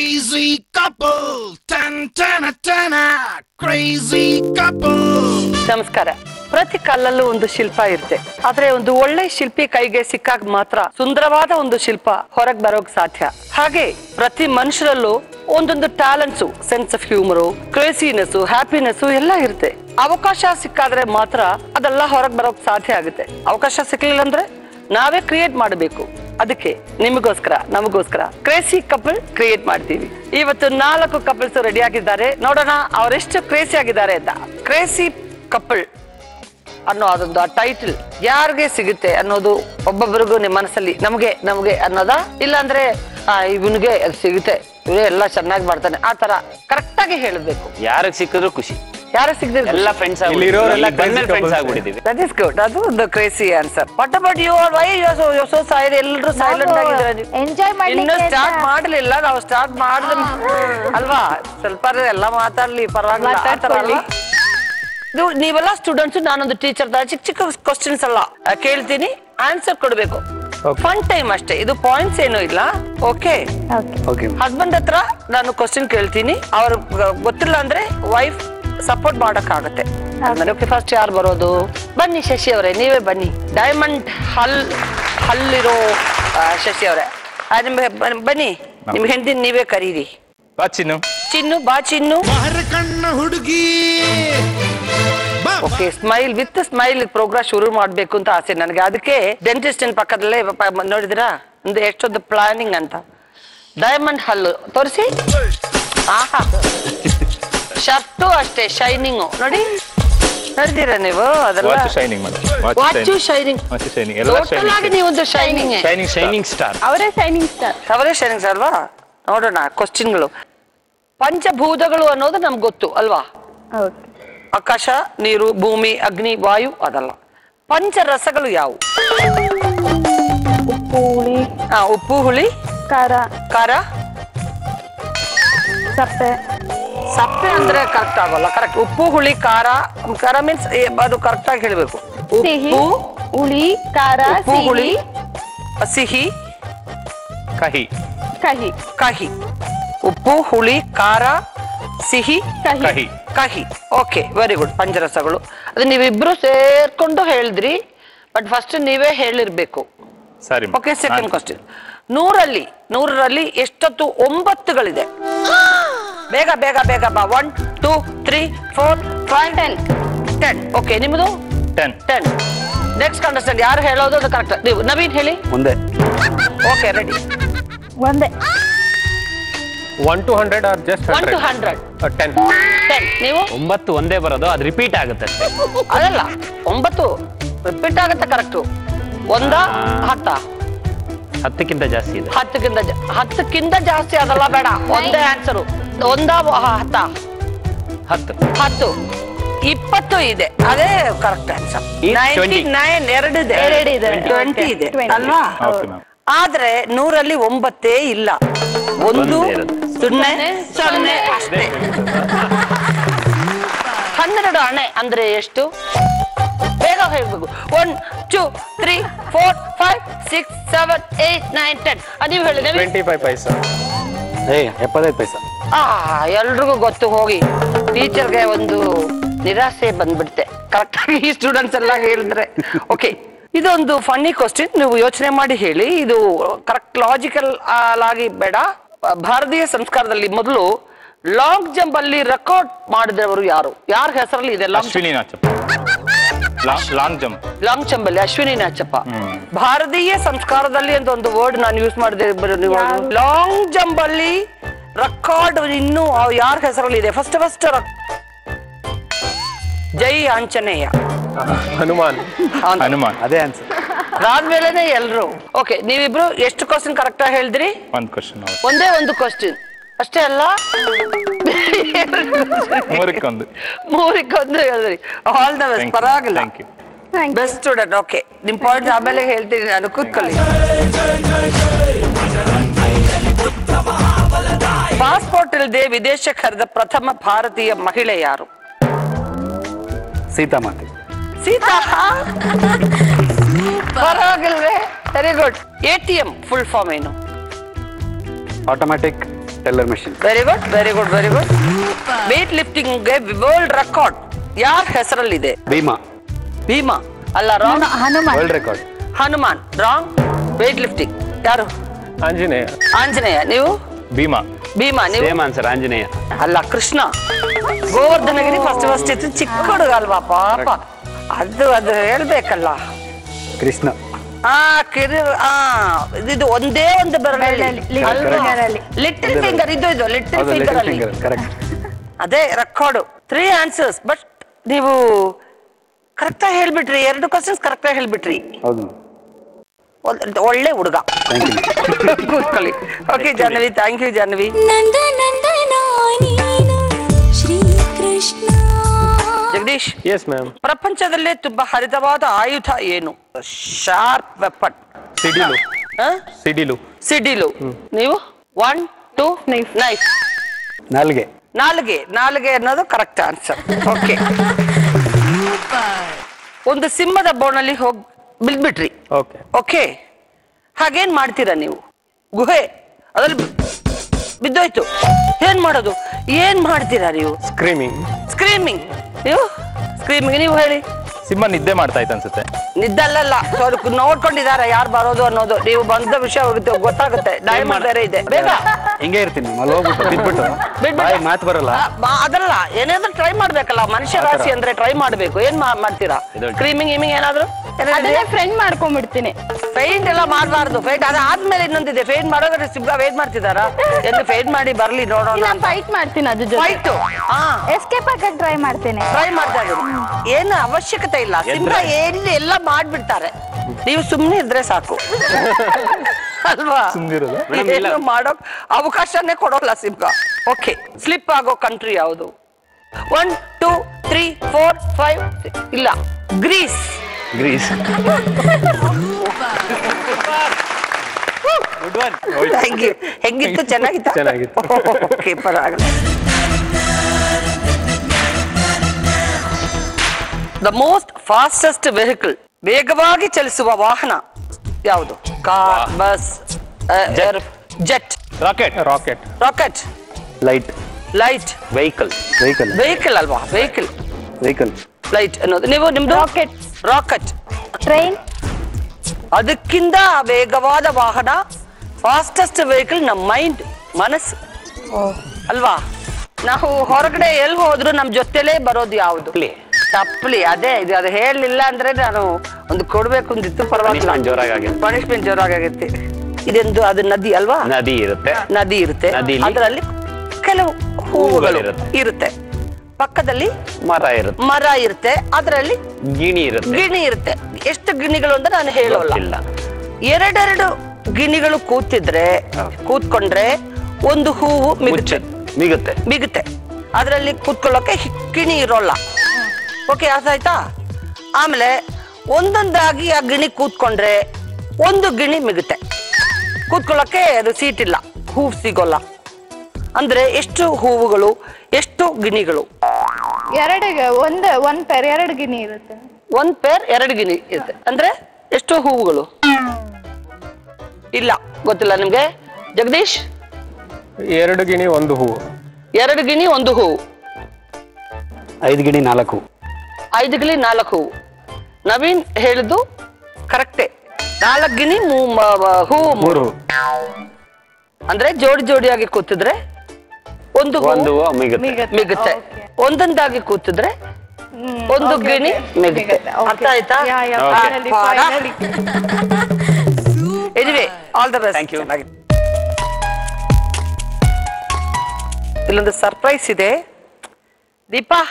Crazy couple. Tan tan tan. Crazy couple. ನಮಸ್ಕಾರ ಪ್ರತಿ ಕಲ್ಲಲ್ಲೂ ಒಂದು ಶಿಲ್ಪ ಇರುತ್ತೆ ಆದ್ರೆ ಒಂದು ಒಳ್ಳೆ ಶಿಲ್ಪಿ ಕೈಗೆ ಸಿಕ್ಕಾಗ ಮಾತ್ರ ಸುಂದರವಾದ ಒಂದು ಶಿಲ್ಪ ಹೊರಗ್ ಬರೋಕ್ ಸಾಧ್ಯ ಹಾಗೆ ಪ್ರತಿ ಮನುಷ್ಯರಲ್ಲೂ ಒಂದೊಂದು talents sense of humour craziness happiness ಎಲ್ಲ ಇರುತ್ತೆ ಅವಕಾಶ ಸಿಕ್ಕಾದ್ರೆ ಮಾತ್ರ ಅದೆಲ್ಲ ಹೊರಗ್ ಬರೋಕ್ ಸಾಧ್ಯ ಆಗುತ್ತೆ ಅವಕಾಶ ಸಿಕ್ಲಿಲ್ಲ ಅಂದ್ರೆ ನಾವೇ ಕ್ರಿಯೇಟ್ ಮಾಡಬೇಕು ಅದಕ್ಕೆ ನಿಮಗೋಸ್ಕರ ನಮಗೋಸ್ಕರ ಕ್ರೇಸಿ ಕಪಲ್ ಕ್ರಿಯೇಟ್ ಮಾಡ್ತೀವಿ ಇವತ್ತು ನಾಲ್ಕು ಕಪಲ್ಸ್ ರೆಡಿ ಆಗಿದ್ದಾರೆ ನೋಡೋಣ ಅವರೆಷ್ಟು ಕ್ರೇಸಿ ಆಗಿದ್ದಾರೆ ಅಂತ ಕ್ರೇಸಿ ಕಪಲ್ ಅನ್ನೋ ಅದೊಂದು ಆ ಟೈಟಲ್ ಯಾರಿಗೆ ಸಿಗುತ್ತೆ ಅನ್ನೋದು ಒಬ್ಬೊಬ್ಬರಿಗೂ ನಿಮ್ಮ ಮನಸ್ಸಲ್ಲಿ ನಮಗೆ ನಮಗೆ ಅನ್ನೋದ ಇಲ್ಲಾಂದ್ರೆ ಆ ಇವನಿಗೆ ಅದು ಸಿಗುತ್ತೆ ಇವರೇ ಎಲ್ಲ ಚೆನ್ನಾಗಿ ಮಾಡ್ತಾನೆ ಆ ತರ ಕರೆಕ್ಟ್ ಆಗಿ ಹೇಳಬೇಕು ಯಾರಿಗೆ ಸಿಕ್ಕಿದ್ರು ಖುಷಿ ಯಾರು ಸಿಗದೆ ಎಲ್ಲ ಫ್ರೆಂಡ್ಸ್ ಇಲ್ಲಿರೋರೆಲ್ಲ crazy ಫ್ರೆಂಡ್ಸ್ couples. ಆಗ್ಬಿಟ್ಟಿದೀವಿ ದಟ್ ಇಸ್ ಗುಡ್ ಅದು ಒಂದು crazy answer what about you are why you so you so side ಎಲ್ಲರೂ ಸೈಲೆಂಟ್ ಆಗಿದ್ದಾರೆ ನೀವು. ಎಂಜಾಯ್ ಇನ್ನು ಮಾಡ್ಲಿಕ್ಕೆ ಸ್ಟಾರ್ಟ್ ಮಾಡಲಿಲ್ಲ ನಾವು ಸ್ಟಾರ್ಟ್ ಮಾಡಿದ ಅಲ್ವಾ ಸ್ವಲ್ಪ ಎಲ್ಲ ಮಾತಾಡ್ಲಿ ಪರವಾಗಿಲ್ಲ ಆ ಥರ ಅಲ್ಲ? ಇದು ನೀವೆಲ್ಲ ಸ್ಟೂಡೆಂಟ್ಸ್ ನಾನೊಂದು ಟೀಚರ್ ಚಿಕ್ಕ ಚಿಕ್ಕ ಕ್ವಶನ್ಸ್ ಅಲ್ಲ ಆ, ಕೇಳ್ತೀನಿ ಆನ್ಸರ್ ಕೊಡ್ಬೇಕು ಫನ್ ಟೈಮ್ ಅಷ್ಟೇ ಇದು ಪಾಯಿಂಟ್ಸ್ ಏನೂ ಇಲ್ಲ ಓಕೆ ಓಕೆ ಓಕೆ ಹಸ್ಬೆಂಡ್ ಹತ್ರ ನಾನು ಕ್ವಶನ್ ಕೇಳ್ತೀನಿ ಅವ್ರ ಗೊತ್ತಿಲ್ಲ ಅಂದ್ರೆ ವೈಫ್ ಸಪೋರ್ಟ್ ಮಾಡಕ್ಕಾಗತ್ತೆ ಓಕೆ ಫಸ್ಟ್ ಯಾರು ಬರೋದು ಬನ್ನಿ ಶಶಿ ಅವರೇ ನೀವೇ ಬನ್ನಿ ಡೈಮಂಡ್ ಹಲ್ ಹಲ್ಲಿರೋ ಆ, ಶಶಿ ಅವರೇ ಆ, ನಿಮ್ಗೆ ಬ- ಬನ್ನಿ ನಿಮ್ ಹೆಂಡತಿ ನೀವೇ ಕರೀರಿ ಚಿನ್ನು ಚಿನ್ನು ಬಾ ಚಿನ್ನು ಬಾರ ಕಣ್ಣ ಹುಡುಗಿ ಬಾ okay smile with smile programme ಶುರು ಮಾಡ್ಬೇಕು ಅಂತ ಆಸೆ ನನಗೆ ಅದಕ್ಕೆ ಡೆಂಟಿಸ್ಟ್ ಪಕ್ಕದಲ್ಲೇ ಪ- ಮ- ನೋಡಿದಿರಾ ಒಂದು ಎಷ್ಟೊಂದು ಪ್ಲಾನಿಂಗ್ ಅಂತ ಡೈಮಂಡ್ ಹಲ್ಲು ತೋರಿಸಿ ಆಹಾ ಶರ್ಟು ಅಷ್ಟೇ ಶೈನಿಂಗು ನೋಡಿ ನೋಡಿದ್ದೀರಾ ನೀವು ಅದೆಲ್ಲ ವಾಚ್ ಶೈನಿಂಗ್ ಮಾಡಿ ವಾಚು ಶೈನಿಂಗ್ ವಾಚ್ ಶೈನಿಂಗ್ ಎಲ್ಲ ಟೋಟಲ್ ಆಗಿ ನೀವು ಒಂದು ಶೈನಿಂಗ್ ಶೈನಿಂಗ್ ಶೈನಿಂಗ್ ಸ್ಟಾರ್ ಅವರೇ ಶೈನಿಂಗ್ ಸ್ಟಾರ್ ಅವರೇ ಶೈನಿಂಗ್ ಅಲ್ವಾ ನೋಡೋಣ ಕ್ವಶನ್ಗಳು ಪಂಚಭೂತಗಳು ಅನ್ನೋದು ನಮ್ಗೆ ಗೊತ್ತು ಅಲ್ವಾ ಓಕೆ ಆಕಾಶ ನೀರು ಭೂಮಿ ಅಗ್ನಿ ವಾಯು ಅದಲ್ಲ ಪಂಚರಸಗಳು ಯಾವುವು ಉಪ್ಪು ಹುಳಿ ಆ, ಉಪ್ಪು ಹುಳಿ ಖಾರ ಖಾರ ಸಪ್ಪೆ ಸಪ್ಪೆ ಅಂದ್ರೆ ಕರೆಕ್ಟ್ ಆಗೋಲ್ಲ ಕರೆಕ್ಟ್ ಉಪ್ಪು ಹುಳಿ ಖಾರ ಖಾರ ಮೀನ್ಸ್ ಅದು ಕರೆಕ್ಟ್ ಆಗಿ ಹೇಳ್ಬೇಕು ಸಿಹಿ ಉಪ್ಪು ಹುಳಿ ಖಾರ ಉಪ್ಪು ಹುಳಿ ಸಿಹಿ ಸಿಹಿ ಕಹಿ ಕಹಿ ಕಹಿ ಉಪ್ಪು ಹುಳಿ ಖಾರ ಸಿಹಿ ಕಹಿ ಕಹಿ ಕಹಿ ಓಕೆ ವೆರಿ ಗುಡ್ ಪಂಚರಸಗಳು ಅದು ನೀವಿಬ್ರು ಸೇರ್ಕೊಂಡು ಹೇಳಿದ್ರಿ ಬಟ್ ಫಸ್ಟ್ ನೀವೇ ಹೇಳಿರ್ಬೇಕು ಸರಿ ಓಕೆ ಸೆಕೆಂಡ್ ಕ್ವಶನ್ ನೂರಲ್ಲಿ ನೂರರಲ್ಲಿ ಎಷ್ಟೊತ್ತು ಒಂಬತ್ತುಗಳಿದೆ ಬೇಗ ಬೇಗ ಬೇಗ ಬಾ one two three four five ten ten okay ನಿಮ್ಮದು ಟೆನ್ ಟೆನ್ ನೆಕ್ಸ್ಟ್ ಕಂಡಸ್ಟೆಂಟ್ ಯಾರು ಹೇಳೋದು ಅದು ಕರೆಕ್ಟ್ ನೀವು ನವೀನ್ ಹೇಳಿ ಮುಂದೆ ಓಕೆ ರೆಡಿ ಒಂದೇ one to hundred or just one to hundred ten ten ನೀವು ಒಂಬತ್ತು ಒಂದೇ ಬರೋದು ಅದು ರಿಪೀಟ್ ಆಗುತ್ತೆ ಅಷ್ಟೇ ಅದಲ್ಲ ಒಂಬತ್ತು ರಿಪೀಟ್ ಆಗುತ್ತೆ ಕರೆಕ್ಟು ಒಂದ ಹತ್ತ ಹತ್ತಕ್ಕಿಂತ ಜಾಸ್ತಿ ಇದೆ ಹತ್ತಕ್ಕಿಂತ ಜಾ- ಹತ್ತಕ್ಕಿಂತ ಜಾಸ್ತಿ ಅದಲ್ಲ ಬೇಡ ಒಂದೇ ಆನ್ಸರು ಒಂದ ಹತ್ತ ಹತ್ತು ಹತ್ತು ಇಪ್ಪತ್ತು ಇದೆ ಅದೇ ಕರೆಕ್ಟ್ ಆನ್ಸರ್ ಈ ನೈನ್ಟಿ 20. ನೈನ್ ಎರಡಿದೆ ಎರಡಿದೆ. ಟ್ವೆಂಟಿ ಇದೆ Twenty. ಅಲ್ವಾ ಓಕೆ ಮ್ಯಾಮ್ ಆದ್ರೆ ನೂರಲ್ಲಿ ಒಂಬತ್ತೇ ಇಲ್ಲ ಒಂದು ಒಂದೇ ಇರೋದು. ಸೊನ್ನೆ ಸೊನ್ನೆ ಅಷ್ಟೇ ಹನ್ನೆರಡು ಅಣೆ ಅಂದ್ರೆ ಎಷ್ಟು ಬೇಗ ಹೇಳ್ಬೇಕು one two three four five six seven eight nine ten ನೀವು ಹೇಳಿ ನವೀನ್? ಟ್ವೆಂಟಿ ಫೈವ್ ಪೈಸಾ ಏ ಎಪ್ಪತ್ತೈದು ಪೈಸಾ ಆ ಎಲ್ರಿಗೂ ಗೊತ್ತು ಹೋಗಿ ಟೀಚರ್ಗೆ ಒಂದು ನಿರಾಸೆ ಬಂದ್ಬಿಡುತ್ತೆ ಕರೆಕ್ಟ್ ಆಗಿ ಈ ಸ್ಟೂಡೆಂಟ್ಸ್ ಎಲ್ಲ ಹೇಳಿದ್ರೆ ಓಕೆ ಇದೊಂದು ಫನ್ನಿ ಕ್ವಶನ್ ನೀವು ಯೋಚನೆ ಮಾಡಿ ಹೇಳಿ ಇದು ಕರೆಕ್ಟ್ ಲಾಜಿಕಲ್ ಆಗಿ ಬೇಡ ಭಾರತೀಯ ಸಂಸ್ಕಾರದಲ್ಲಿ ಮೊದಲು ಲಾಂಗ್ ಜಂಪ್ ಅಲ್ಲಿ ರೆಕಾರ್ಡ್ ಮಾಡಿದವರು ಯಾರು ಯಾರ ಹೆಸರಲ್ಲಿ ಇದೆ long Ashwini Nachappa long jump long jump ಅಲ್ಲಿ ಅಶ್ವಿನಿ ನಾಚಪ್ಪ ಭಾರತೀಯ ಸಂಸ್ಕಾರದಲ್ಲಿ ಅಂತ ಒಂದು ವರ್ಡ್ ನಾನು ಯೂಸ್ ಮಾಡಿದೆ ನೀವು ಲಾಂಗ್ ಜಂಪ್ ಅಲ್ಲಿ ರೆಕಾರ್ಡ್ ಇನ್ನು ಯಾರ ಹೆಸರಲ್ಲಿ ಇದೆ ಫಸ್ಟ್ ಫಸ್ಟ್ ಜೈ ಆಂಜನೇಯ ಹನುಮಾನ್ ಅವ್ನು. ಹನುಮಾನ್ ಅದೇ ಆನ್ಸರ್ ಅದಾದ್ಮೇಲೆನೆ ಎಲ್ರು ಓಕೆ ನೀವಿಬ್ರು ಎಷ್ಟು ಕ್ವಶನ್ ಕರೆಕ್ಟ್ ಆಗಿ ಹೇಳಿದ್ರಿ ಒಂದು ಕ್ವಶನ್ ಒಂದೇ ಒಂದು ಕ್ವಶನ್ ಅಷ್ಟೇ ಅಲ್ಲ ಮೂರಕ್ಕೊಂದು ಮೂರಕ್ಕೊಂದು ಹೇಳಿದ್ರಿ ಆಲ್ ದ ಬೆಸ್ಟ್ ಪರವಾಗಿಲ್ಲ thank you best student okay ನಿಮ್ ಪಾಯಿಂಟ್ ಆಮೇಲೆ ಹೇಳ್ತೀನಿ ನಾನು ಕೂತ್ಕೊಳ್ಳಿ ಪಾಸ್ಪೋರ್ಟ್ ಇಲ್ಲದೆ ವಿದೇಶಕ್ಕೆ ಹರಿದ ಪ್ರಥಮ ಭಾರತೀಯ ಮಹಿಳೆ ಯಾರು ಸೀತಾಮಾತೆ ಸೀತಾ ಪರವಾಗಿಲ್ವೇ very good A T M full form ಏನು automatic teller machine very good very good very good weight ಲಿಫ್ಟಿಂಗ್ಗೆ ವರ್ಲ್ಡ್ ರೆಕಾರ್ಡ್ ಯಾರ ಹೆಸರಲ್ಲಿದೆ ಭೀಮಾ ಭೀಮಾ ಅಲ್ಲ wrong Hanuman world record Hanuman wrong weight lifting ಯಾರು ಆಂಜನೇಯ ಆಂಜನೇಯ ನೀವು ಭೀಮಾ ಭೀಮಾ ನೀವು ಸೇಮ್ ಆನ್ಸರ್ ಆಂಜನೇಯ ಅಲ್ಲ ಕೃಷ್ಣ ಗೋವರ್ಧನಗಿರಿ ಫಸ್ಟ್ ಫಸ್ಟ್ ಇತ್ತು ಚಿಕ್ಕ ಹುಡುಗ ಅಲ್ವಾ ಪಾಪ ಅದು ಅದು ಹೇಳ್ಬೇಕಲ್ಲ ಕೃಷ್ಣ ಆ ಕಿರಿ ಆ ಇದು ಒಂದೇ ಒಂದು ಬೆರಳಲ್ಲಿ Little finger ಅಲ್ಲಿ. ಲಿಟಲ್ ಫಿಂಗರ್ ಇದು ಇದು ಲಿಟಲ್ ಹೌದು ಫಿಂಗರ್ ಲಿಟಲ್ ಅಲ್ಲಿ ಫಿಂಗರ್ ಕರೆಕ್ಟ್ ಅದೇ ರೆಕಾರ್ಡು ತ್ರೀ ಆನ್ಸರ್ಸ್ ಬಟ್ ನೀವು ಕರೆಕ್ಟಾಗಿ ಹೇಳ್ಬಿಟ್ರಿ ಎರಡು ಕ್ವಶನ್ಸ್ ಕರೆಕ್ಟಾಗಿ ಹೇಳ್ಬಿಟ್ರಿ ಹೌದು ಒಂದ್- ಒಳ್ಳೆ ಹುಡುಗ ಥ್ಯಾಂಕ್ ಯು ಕೂತ್ಕೊಳ್ಳಿ okay Jahnavi thank you Jahnavi Nanda Nandana ನೀನು ಶ್ರೀಕೃಷ್ಣ ಜಗದೀಶ್ ಎಸ್ ಮ್ಯಾಮ್ ಪ್ರಪಂಚದಲ್ಲೇ ತುಂಬಾ ಹರಿತವಾದ ಆಯುಧ ಏನು ಶಾರ್ಪ್ ವೆಪನ್ ಸಿಡಿಲು ಸಿಡಿಲು ಸಿಡಿಲು ನೀವು ಒನ್ ಟೂ Knife. ನೈಫ್ ನಾಲ್ಗೆ ನಾಲ್ಗೆ ನಾಲ್ಗೆ ಅನ್ನೋದು ಕರೆಕ್ಟ್ ಆನ್ಸರ್ ಓಕೆ ಒಂದು ಸಿಂಹದ ಬೋನಲ್ಲಿ ಹೋಗಿ ಬಿಲ್ಬಿಟ್ರಿ ಓಕೆ ಓಕೆ ಹಾಗೇನ್ ಮಾಡ್ತೀರಾ ನೀವು ಗುಹೆ ಅದ್ರಲ್ಲಿ ಬಿ- ಬಿದ್ದೋಯ್ತು ಏನ್ ಮಾಡೋದು ಏನ್ ಮಾಡ್ತೀರಾ ನೀವು ಸ್ಕ್ರೀಮಿಂಗ್ ಸ್ಕ್ರೀಮಿಂಗ್ ನೀವು ಸ್ಕ್ರೀಮಿಂಗ್ ನೀವು ಹೇಳಿ ಸಿಂಹ ನಿದ್ದೆ ಮಾಡ್ತಾ ಇತ್ತು ಅನ್ಸುತ್ತೆ ನಿದ್ದಲ್ಲಲ್ಲ ಅವ್ರು ನೋಡ್ಕೊಂಡಿದ್ದಾರೆ ಯಾರು ಬರೋದು ಅನ್ನೋದು ನೀವು ಬಂದ ವಿಷಯ ಹೋಗುತ್ತೆ ಗೊತ್ತಾಗುತ್ತೆ ಡೈಮಂಡ್ ಬೇರೆ ಇದೆ ಬೇಗ ಹಿಂಗೆ ಇರ್ತೀನಿ ಅಲ್ಲಿ ಹೋಗ್ಬಿಟ್ಟು ಬಿದ್ಬಿಟ್ಟು ಬಿಟ್ಬಿಟ್ಟು- ಬಾಯಿ ಮಾತು ಬರಲ್ಲ ಆ, ಬಾ- ಅದಲ್ಲ ಏನಾದ್ರೂ ಟ್ರೈ ಮಾಡ್ಬೇಕಲ್ಲ ಮನುಷ್ಯ ರಾಶಿ ಅಂದ್ರೆ ಟ್ರೈ ಮಾಡ್ಬೇಕು ಏನ್ ಮಾ- ಮಾಡ್ತೀರಾ ಇದು- ಕ್ರೀಮಿಂಗ್ ಇಮಿಂಗ್ ಏನಾದ್ರು ಅದನ್ನೇ ಫ್ರೆಂಡ್ ಮಾಡ್ಕೊಂಡ್ಬಿಡ್ತೀನಿ ಫೈಂಟ್ ಎಲ್ಲ ಮಾಡಬಾರ್ದು ಫೈಂಟ್ ಅದಾದ್ಮೇಲೆ ಇನ್ನೊಂದಿದೆ ಫೈಂಟ್ ಮಾಡೋದ್ರೆ ಸಿಬ್ಬ ವೇಟ್ ಮಾಡ್ತಿದಾರಾ ಎಂದು ಫೈಂಟ್ ಮಾಡಿ ಬರ್ಲಿ ನೋಡೋಣ ಇಲ್ಲ ಫೈಟ್ ಮಾಡ್ತೀನಿ ಅದ್ರ ಜೊತೆ ಫೈಟ್ ಹಾ ಎಸ್ಕೇಪ್ ಆಗಕ್ ಟ್ರೈ ಮಾಡ್ತೇನೆ ಟ್ರೈ ಮಾಡ್ತಾ ಇದ್ದೀನಿ ಏನು ಅವಶ್ಯಕತೆ ಇಲ್ಲ ಸಿಂಹ ಎಲ್ಲಿ ಎಲ್ಲ ಮಾಡ್ಬಿಡ್ತಾರೆ ನೀವು ಸುಮ್ಮನೆ ಇದ್ರೆ ಸಾಕು ಅಲ್ವಾ ಸುಮ್ನಿರೋದು? ಮೇಡಮ್, ಇಲ್ಲ. ಏನು ಮಾಡೋಕ್ ಅವಕಾಶನೇ ಕೊಡೋಲ್ಲ ಸಿಂಹ ಓಕೆ ಸ್ಲಿಪ್ ಆಗೋ ಕಂಟ್ರಿ ಯಾವುದು one two three four five ಇಲ್ಲ ಗ್ರೀಸ್ ಗ್ರೀಸ್ ಥ್ಯಾಂಕ್ ಯು ಹೆಂಗಿತ್ತು ಚೆನ್ನಾಗಿತ್ತು ಚೆನ್ನಾಗಿತ್ತು. ಓಕೆ ಪರವಾಗಿಲ್ಲ ದ ಮೋಸ್ಟ್ ಫಾಸ್ಟೆಸ್ಟ್ ವೆಹಿಕಲ್ ವೇಗವಾಗಿ ಚಲಿಸುವ ವಾಹನ ಯಾವುದು car bus jet rocket rocket rocket light light vehicle vehicle vehicle ಅಲ್ವಾ ವೆಹಿಕಲ್ ವೆಹಿಕಲ್ ಲೈಟ್ ಅನ್ನೋದು ನೀವು ನಿಮ್ದು Rocket. ರಾಕೆಟ್ ಟ್ರೈನ್ ಅದಕ್ಕಿಂತ ವೇಗವಾದ ವಾಹನ ಫಾಸ್ಟೆಸ್ಟ್ ವೆಹಿಕಲ್ ನಮ್ಮ ಮೈಂಡ್ ಮನಸ್ಸು ಅಲ್ವಾ ನಾವು ಹೊರಗಡೆ ಎಲ್ಲಿ ಹೋದ್ರು ನಮ್ ಜೊತೆಲೇ ಬರೋದು ಯಾವುದು ತಪ್ಲಿ. ತಪ್ಪಲಿ ಅದೇ ಇದು ಅದು ಹೇಳಲಿಲ್ಲ ಅಂದ್ರೆ ನಾನು ಒಂದು ಕೊಡ್ಬೇಕು ಅಂದಿತ್ತು ಪರವಾಗಿಲ್ಲ Punishment ಜೋರಾಗಾಗಿತ್ತು. ಪನಿಷ್ಮೆಂಟ್ ಜೋರಾಗತ್ತೆ ಇದೊಂದು ಅದು ನದಿ ಅಲ್ವಾ ನದಿ ಇರುತ್ತೆ ನದಿ ಇರುತ್ತೆ ನದಿಲಿ ಅದರಲ್ಲಿ ಕೆಲವು ಹೂವುಗಳು ಹೂವುಗಳಿರುತ್ತೆ. ಇರುತ್ತೆ ಪಕ್ಕದಲ್ಲಿ ಮರ ಇರುತ್ತೆ ಮರ ಇರುತ್ತೆ ಅದರಲ್ಲಿ ಗಿಣಿ ಇರುತ್ತೆ ಗಿಣಿ ಇರುತ್ತೆ ಎಷ್ಟು ಗಿಣಿಗಳು ಅಂತ ನಾನು ಹೇಳೋಲ್ಲ ಗೊತ್ತಿಲ್ಲ. ಎರಡೆರಡು ಗಿಣಿಗಳು ಕೂತಿದ್ರೆ ಕೂತ್ಕೊಂಡ್ರೆ ಒಂದು ಹೂವು ಮಿಗುತ್ತೆ ಮುಚ್ಚ ಮಿಗುತ್ತೆ ಬಿಗುತ್ತೆ ಅದರಲ್ಲಿ ಕೂತ್ಕೊಳ್ಳೋಕೆ ಹಿ- ಗಿಣಿ ಇರೋಲ್ಲ ಓಕೆ ಅರ್ಥ ಆಯ್ತಾ ಆಮೇಲೆ ಒಂದೊಂದಾಗಿ ಆ ಗಿಣಿ ಕೂತ್ಕೊಂಡ್ರೆ ಒಂದು ಗಿಣಿ ಮಿಗುತ್ತೆ ಕೂತ್ಕೊಳ್ಳೋಕೆ ಅದು ಸೀಟ್ ಇಲ್ಲ ಹೂವು ಸಿಗೋಲ್ಲ ಅಂದ್ರೆ ಎಷ್ಟು ಹೂವುಗಳು ಎಷ್ಟು ಗಿಣಿಗಳು ಎರಡು ಒಂದ್ ಒಂದ್ ಪೇರ್ ಎರಡು ಗಿನಿ ಇರುತ್ತೆ ಒಂದ್ ಪೇರ್ ಎರಡು ಗಿಣಿ ಇರುತ್ತೆ ಅಂದ್ರೆ ಎಷ್ಟು ಹೂವುಗಳು ಇಲ್ಲ ಗೊತ್ತಿಲ್ಲ ನಿಮ್ಗೆ ಜಗದೀಶ್ ಎರಡು ಗಿಣಿ ಒಂದು ಹೂವು ಎರಡು ಗಿಣಿ ಒಂದು ಹೂವು ಐದು ಗಿಣಿ ನಾಲ್ಕು ಐದು ಗಿಳಿ ನಾಲ್ಕು ಹೂವು ನವೀನ್ ಹೇಳಿದ್ದು ಕರೆಕ್ಟೇ ನಾಲ್ಕು ಗಿಣಿ ಮೂ- ಮ- ಮ- ಹೂವು ಮೂರು ಮೂರು ಅಂದ್ರೆ ಜೋಡಿ ಜೋಡಿಯಾಗಿ ಕೂತಿದ್ರೆ ಒಂದು ಹೂವು ಒಂದು ಹೂವು ಮಿಗುತ್ತೆ ಮಿಗುತ್ತೆ. ಮಿಗುತ್ತೆ Okay. ಒಂದೊಂದಾಗಿ ಕೂತಿದ್ರೆ ಹ್ಮ್, ಒಂದು okay, ಗಿಣಿ okay. ಮಿಗುತ್ತೆ Okay. ಅರ್ಥ ಆಯ್ತಾ Yeah, yeah, Okay. finally, ಪಾಡ. finally. Anyway all the best Thank you. ಇಲ್ಲೊಂದು ಸರ್ಪ್ರೈಸ್ ಇದೆ ದೀಪಾ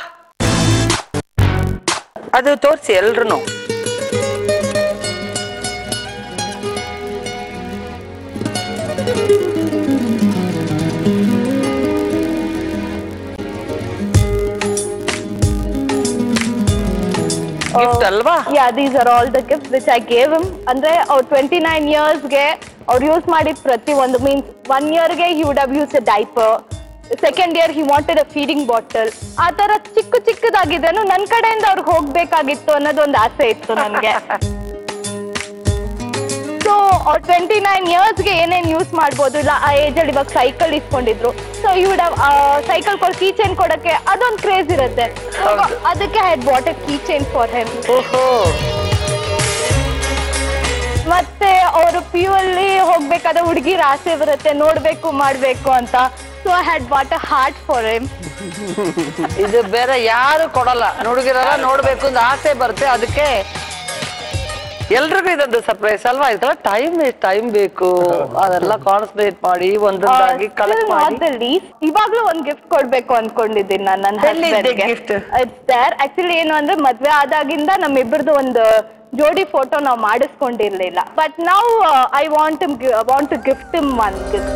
ಅದು ತೋರಿಸಿ ಎಲ್ರು ಗಿಫ್ಟ್ ಅಲ್ವಾ Yeah, these are all the gifts which I gave him. ಅಂದ್ರೆ ಅವ್ರು ಟ್ವೆಂಟಿ ನೈನ್ ಇಯರ್ಸ್ಗೆ ಅವ್ರು ಯೂಸ್ ಮಾಡಿದ ಪ್ರತಿ ಒಂದು ಮೀನ್ಸ್ ಒನ್ ಇಯರ್ಗೆ he would have use a diaper second year he wanted a feeding bottle ಆ ತರ ಚಿಕ್ಕ ಚಿಕ್ಕದಾಗಿದ್ದೇನು ನನ್ ಕಡೆಯಿಂದ ಅವ್ರಿಗೆ ಹೋಗ್ಬೇಕಾಗಿತ್ತು ಅನ್ನೋದು ಒಂದು ಆಸೆ ಇತ್ತು ನನ್ಗೆ ಸೊ ಟ್ವೆಂಟಿ ನೈನ್ ಇಯರ್ಸ್ಗೆ ಏನೇನ್ ಯೂಸ್ ಮಾಡ್ಬೋದು ಇಲ್ಲ ಆ ಏಜ್ ಅಲ್ಲಿ ಇವಾಗ ಸೈಕಲ್ ಇಸ್ಕೊಂಡಿದ್ರು ಸೊ ಇವ್ಡ ಸೈಕಲ್ ಕೊಡ್ ಕೀ ಚೈನ್ ಕೊಡಕ್ಕೆ ಅದೊಂದು ಕ್ರೇಜ್ ಇರುತ್ತೆ So, ಹೌದು. ಅದಕ್ಕೆ had bought a key chain for him ಓಹೋ ಮತ್ತೆ ಅವರು ಪಿ ಯು ಅಲ್ಲಿ ಹೋಗ್ಬೇಕಾದ್ರೆ ಹುಡುಗಿರ ಆಸೆ ಬರುತ್ತೆ ನೋಡ್ಬೇಕು ಮಾಡ್ಬೇಕು ಅಂತ so I had bought a heart for him ಇದು ಬೇರೆ ಯಾರು ಕೊಡಲ್ಲ ಹುಡುಗಿರೆಲ್ಲ ನೋಡ್ಬೇಕು ಅಂತ ಆಸೆ ಬರುತ್ತೆ ಅದಕ್ಕೆ ಎಲ್ರಿಗೂ ಇದೊಂದು ಸರ್ಪ್ರೈಸ್ ಅಲ್ವಾ ಇದೆಲ್ಲ ಟೈಮ್ ಟೈಮ್ ಬೇಕು ಅದೆಲ್ಲ ಕಾನ್ಸಂಟ್ರೇಟ್ ಮಾಡಿ ಒಂದೊಂದಾಗಿ ಕಲೆಕ್ಟ್ ಮಾಡಿ ಇವಾಗ್ಲೂ ಒಂದ್ ಗಿಫ್ಟ್ ಕೊಡ್ಬೇಕು ಅನ್ಕೊಂಡಿದ್ದೀನಿ ನಾನು ನನ್ನ ಎಲ್ಲಿದೆ gift? ದೇರ್ ಆಕ್ಚುಲಿ ಏನು ಅಂದ್ರೆ ಮದ್ವೆ ಆದಾಗಿಂದ ನಮ್ಮಿಬ್ಬರದು ಒಂದು ಜೋಡಿ ಫೋಟೋ ನಾವು ಮಾಡಿಸ್ಕೊಂಡಿರ್ಲಿಲ್ಲ ಬಟ್ ನಾವು I want want to gift one gift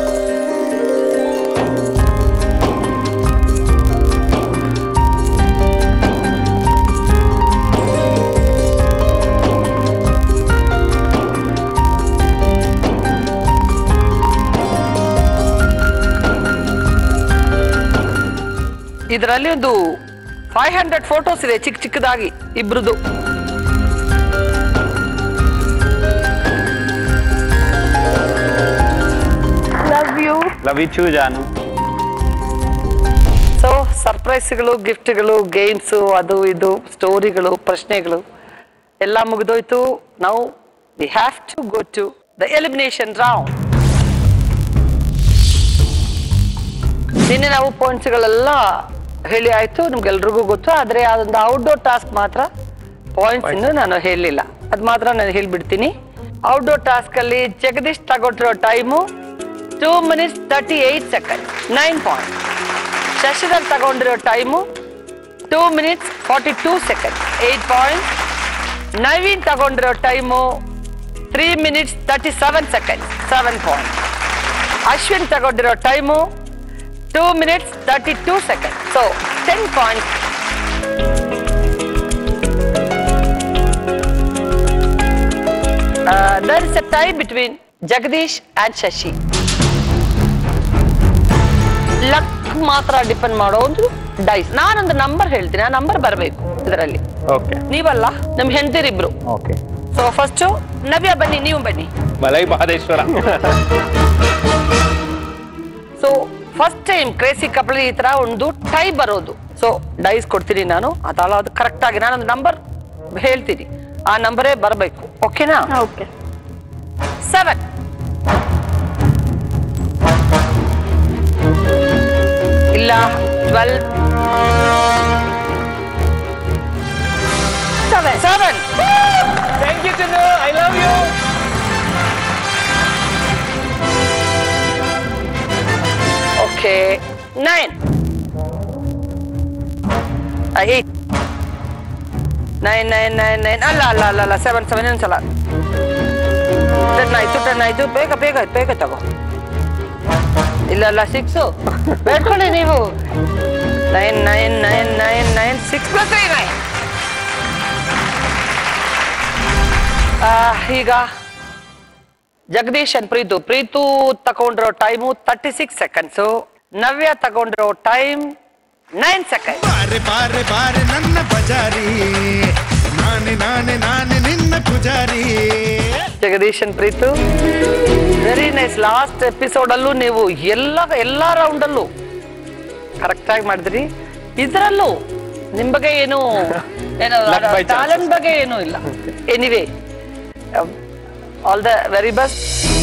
ಇದರಲ್ಲಿ ಒಂದು ಫೈವ್ ಹಂಡ್ರೆಡ್ ಫೋಟೋಸ್ ಇದೆ ಚಿಕ್ಕ ಚಿಕ್ಕದಾಗಿ ಇಬ್ರದು ಲವ್ ಯು ಲವ್ ಯು ಚೂ ಜಾನು ಸೊ ಸರ್ಪ್ರೈಸ್ಗಳು ಗಿಫ್ಟ್ಗಳು ಗೇಮ್ಸು ಅದು ಇದು ಸ್ಟೋರಿಗಳು ಪ್ರಶ್ನೆಗಳು ಎಲ್ಲ ಮುಗಿದೋಯ್ತು ನಾವು we have to go to the elimination round ನಿನ್ನೆ ನಾವು ಪಾಯಿಂಟ್ಸ್ಗಳೆಲ್ಲ ಹೇಳಿ ಆಯ್ತು ನಿಮ್ಗೆಲ್ರಿಗೂ ಗೊತ್ತು ಆದರೆ ಅದೊಂದು ಔಟ್ಡೋರ್ ಟಾಸ್ಕ್ ಮಾತ್ರ ಪಾಯಿಂಟ್ಸ್ ಇನ್ನು ನಾನು ಹೇಳಿಲ್ಲ ಅದು ಮಾತ್ರ ನಾನು ಹೇಳ್ಬಿಡ್ತೀನಿ ಔಟ್ಡೋರ್ ಟಾಸ್ಕ್ ಅಲ್ಲಿ ಜಗದೀಶ್ ತಗೊಟ್ಟಿರೋ time two minutes thirty eight second nine point Shashidhar ತಗೊಂಡಿರೋ time two minutes forty two second eight point Naveen ತಗೊಂಡಿರೋ time three minutes thirty seven second seven point Ashwin ತಗೊಂಡಿರೋ time two minutes thirty two second so ten point there is a tie between Jagadish and Shashi luck ಮಾತ್ರ depend ಮಾಡೋ ಒಂದು dies ನಾನೊಂದು number ಹೇಳ್ತೀನಿ ಆ number ಬರಬೇಕು ಇದರಲ್ಲಿ ಓಕೆ ನೀವಲ್ಲ ನಮ್ ಹೆಂಡತಿರಿಬ್ರು ಓಕೆ ಸೊ ಫಸ್ಟ್ ನವ್ಯ ಬನ್ನಿ ನೀವು ಬನ್ನಿ Malai Mahadeshwara so first time crazy couple ಈ ತರ ಒಂದು ಟೈ ಬರೋದು ಸೊ ಡೈಸ್ ಕೊಡ್ತೀನಿ ನಾನು ಅದಲ್ಲ ಅದು ಕರೆಕ್ಟ್ ಆಗಿ ನಾನೊಂದು ನಂಬರ್ ಹೇಳ್ತೀನಿ ಆ ನಂಬರೇ ಬರಬೇಕು ಓಕೆನಾ ಓಕೆ ಸೆವೆನ್ ಇಲ್ಲ twelve seven seven thank you Chandu I love you okay nine eight nine nine nine nine ಅಲ್ಲ ಅಲ್ಲ ಅಲ್ಲ ಅಲ್ಲ ಸೆವೆನ್ ಸೆವೆನ್ ಒಂದ್ಸಲ ಟೆನ್ ಆಯ್ತು ಟೆನ್ ಆಯ್ತು ಬೇಗ ಬೇಗ ಆಯ್ತು ಬೇಗ ತಗೋ ಇಲ್ಲ ಅಲ್ಲ ಸಿಕ್ಸು ಬೇಡ್ಕೊಳ್ಳಿ ನೀವು nine nine nine nine nine six plus three nine ಈಗ ಜಗದೀಶ್ ಅಂಡ್ ಪ್ರೀತು ಪ್ರೀತು ತಗೊಂಡಿರೋ time thirty six seconds Navya ತಗೊಂಡಿರೋ ಟೈಮ್ ನೈನ್ ಸೆಕೆಂಡ್ ಬಾರೆ ಬಾರೆ ಬಾರೆ ನನ್ನ ಬಜಾರಿ ನಾನೆ ನಾನೆ ನಾನೆ ನಿನ್ನ ಪೂಜಾರಿ Jagadish and Preethu very nice last episode ಅಲ್ಲೂ ನೀವು ಎಲ್ಲ ಎಲ್ಲಾ ರೌಂಡ್ ಅಲ್ಲೂ ಕರೆಕ್ಟ್ ಆಗಿ ಮಾಡಿದ್ರಿ ಇದ್ರಲ್ಲೂ ನಿಮ್ ಬಗ್ಗೆ ಏನು ಏನು Luck by chances. ಟ್ಯಾಲೆಂಟ್ ಬಗ್ಗೆ ಏನೂ ಇಲ್ಲ anyway all the very best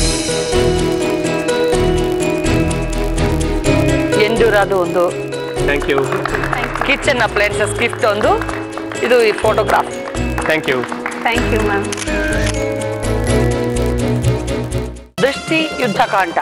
ಎಂಡೂರ್ ಅದು ಒಂದು thank you kitchen appliances gift ಒಂದು ಇದು ಈ photograph thank you thank you ma'am ದೃಷ್ಟಿ ಯುದ್ಧಕಾಂಡ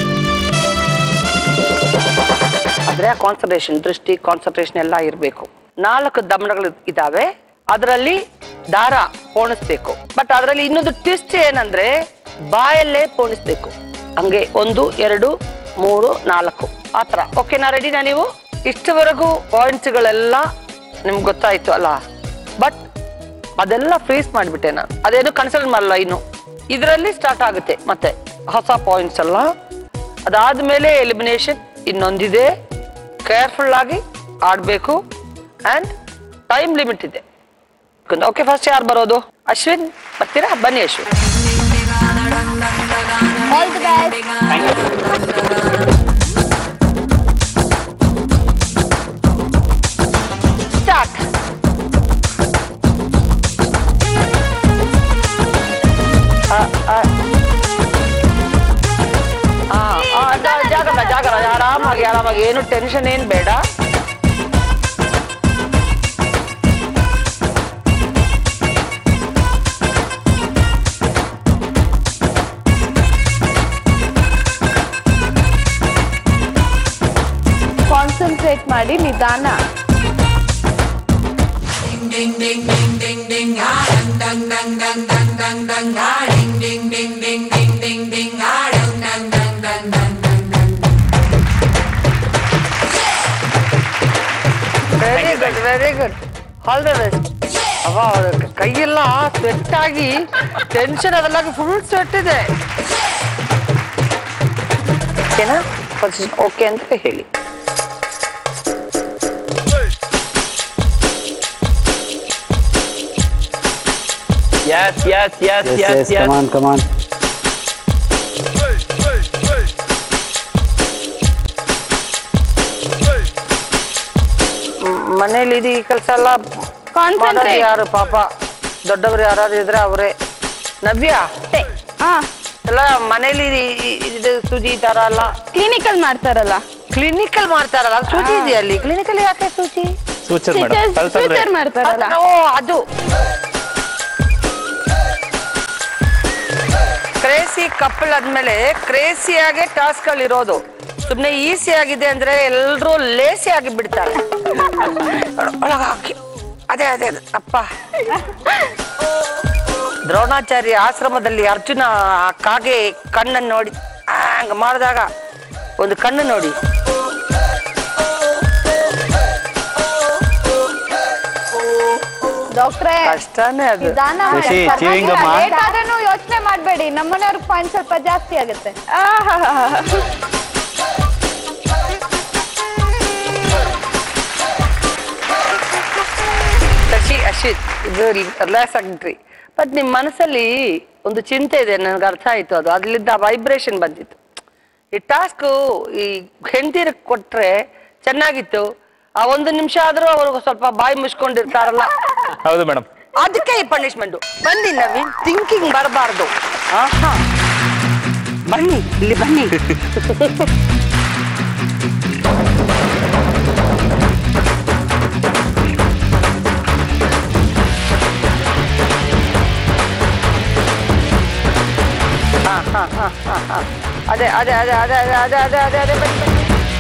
ಆದ್ರೆ ಕಾನ್ಸಂಟ್ರೇಷನ್ ದೃಷ್ಟಿ ಕಾನ್ಸಂಟ್ರೇಷನ್ ಎಲ್ಲ ಇರಬೇಕು ನಾಲ್ಕು ದಮನಗಳು ಇದಾವೆ ಅದರಲ್ಲಿ ದಾರ ಪೋಣಿಸ್ಬೇಕು ಬಟ್ ಅದರಲ್ಲಿ ಇನ್ನೊಂದು ಟ್ವಿಸ್ಟ್ ಏನಂದ್ರೆ ಬಾಯಲ್ಲೇ ಪೋಣಿಸ್ಬೇಕು ಹಂಗೆ ಒಂದು ಎರಡು ಮೂರು ನಾಲ್ಕು ಆತರ ಓಕೆನಾ ರೆಡಿನಾ ನೀವು ಇಷ್ಟವರೆಗೂ ಪಾಯಿಂಟ್ಸ್ಗಳೆಲ್ಲ ನಿಮ್ಗೆ ಗೊತ್ತಾಯ್ತು ಅಲ್ಲ ಬಟ್ ಅದೆಲ್ಲ ಫ್ರೀಸ್ ಮಾಡಿಬಿಟ್ಟೆ ನಾನು ಅದೇನು ಕನ್ಸಿಡರ್ ಮಾಡಲ್ಲ ಇನ್ನು ಇದರಲ್ಲಿ ಸ್ಟಾರ್ಟ್ ಆಗುತ್ತೆ ಮತ್ತೆ ಹೊಸ ಪಾಯಿಂಟ್ಸ್ ಎಲ್ಲ ಅದಾದ್ಮೇಲೆ ಎಲಿಮಿನೇಷನ್ ಇನ್ನೊಂದಿದೆ ಕೇರ್ಫುಲ್ ಆಗಿ ಆಡ್ಬೇಕು ಅಂಡ್ ಟೈಮ್ ಲಿಮಿಟ್ ಇದೆ ಓಕೆ ಫಸ್ಟ್ ಯಾರು ಬರೋದು ಅಶ್ವಿನ್ ಬರ್ತೀರಾ ಬನ್ನಿ Ashwin all the best start ಜಾಗ್ರತ ಜಾಗ್ರತ ಆರಾಮಾಗಿ ಆರಾಮಾಗಿ ಏನು ಟೆನ್ಷನ್ ಏನ್ ಬೇಡ ಕಾನ್ಸಂಟ್ರೇಟ್ ಮಾಡಿ ನಿಧಾನ very good very good all the best ಅವ ಅವ್ರ ಕೈಯೆಲ್ಲ ಸ್ವೆಟ್ ಆಗಿ ಟೆನ್ಷನ್ ಅದೆಲ್ಲ ಫುಲ್ ಸ್ವೆಟ್ ಇದೆ ಓಕೆನಾ ಓಕೆ ಅಂತ ಹೇಳಿ Yes, yes, yes, Yes, yes, yes, yes. come on, come on. ಮನೇಲಿ ಇದು ಈ ಕೆಲಸ ಎಲ್ಲ Concentrate. ಮಾಡೋದು ಯಾರು ಪಾಪ ದೊಡ್ಡವರು ಯಾರು ಇದ್ರೆ ಅವರೇ ನವ್ಯ ಹಾ ಎಲ್ಲ ಮನೇಲಿ ಈ- ಈ- ಇದು ಸೂಜಿ ಈ ತರ ಎಲ್ಲ ಕ್ಲಿನಿಕಲ್ ಮಾಡ್ತಾರಲ್ಲ ಕ್ಲಿನಿಕಲ್ ಮಾಡ್ತಾರಲ್ಲ ಅದು ಸೂಜಿ ಇದೆಯಾ ಅಲ್ಲಿ ಕ್ಲಿನಿಕಲ್ ಯಾಕೆ ಸೂಜಿ ಸೂಚರ್ ಮೇಡಮ್ ಕಳ್ಸಂದ್ರೆ ಫ್ಯೂಚರ್ ಮಾಡ್ತಾರಲ್ಲ ಓ ಅದು ಕ್ರೇಸಿ ಕಪ್ಪಲ್ ಆದ್ಮೇಲೆ ಕ್ರೇಸಿಯಾಗೆ ಟಾಸ್ಕ್ ಇರೋದು ಸುಮ್ನೆ ಈಸಿ ಆಗಿದೆ ಅಂದ್ರೆ ಎಲ್ರೂ ಲೇಸಿ ಆಗಿ ಬಿಡ್ತಾರೆ ಒಳಗ್ ಹಾಕಿ. ಅದೇ ಅದೇ ಅದೇ. ಅಪ್ಪ ದ್ರೋಣಾಚಾರ್ಯ ಆಶ್ರಮದಲ್ಲಿ ಅರ್ಜುನ ಆ ಕಾಗೆ ಕಣ್ಣನ್ನು ನೋಡಿ ಆ, ಹಂಗ ಮಾಡಿದಾಗ ಒಂದು ಕಣ್ಣು ನೋಡಿ ಡಾಕ್ಟ್ರೇ ಕಷ್ಟನೇ ಅದು ನಿಧಾನ ಖುಷಿ, chewing gum ಆ? ಲೇಟ್ ಆದ್ರೂ ಯೋಚನೆ ಮಾಡ್ಬೇಡಿ ನಮ್ಮನೆಯವ್ರಿಗೆ ಪಾಯಿಂಟ್ ಸ್ವಲ್ಪ ಜಾಸ್ತಿ ಆಗುತ್ತೆ ಆಹಾಹಾಹಾ. ಶಶಿ ಅಶಿತ್ ಇದು ರಿಲ್ಯಾಕ್ಸ್ ಆಗಿದ್ರಿ ಬಟ್ ನಿಮ್ ಮನಸ್ಸಲ್ಲಿ ಒಂದು ಚಿಂತೆ ಇದೆ ನನಗೆ ಅರ್ಥ ಆಯ್ತು ಅದು ಅದ್ಲಿದ್ದ ವೈಬ್ರೇಷನ್ ಬಂದಿತ್ತು ಈ ಟಾಸ್ಕ್ ಈ ಹೆಂಡತಿರ ಕೊಟ್ರೆ ಚೆನ್ನಾಗಿತ್ತು ಆ ಒಂದು ನಿಮಿಷ ಆದ್ರೂ ಅವ್ರಿಗೆ ಸ್ವಲ್ಪ ಬಾಯಿ ಮುಚ್ಕೊಂಡಿರ್ತಾರಲ್ಲ ಹೌದು ಮೇಡಮ್ ಅದಕ್ಕೆ ಈ ಪನಿಷ್ಮೆಂಟ್ ಬನ್ನಿ ನವೀನ್ ಥಿಂಕಿಂಗ್ ಬರಬಾರ್ದು ಆಹಾ ಬನ್ನಿ ಇಲ್ಲಿ ಬನ್ನಿ ಹಾ, ಹಾ, ಹಾ, ಹಾ, ಹಾ. ಅದೇ ಅದೇ ಅದೇ ಅದೇ ಅದೇ ಅದೇ ಅದೇ ಅದೇ ಅದೇ ಬನ್ನಿ ಬನ್ನಿ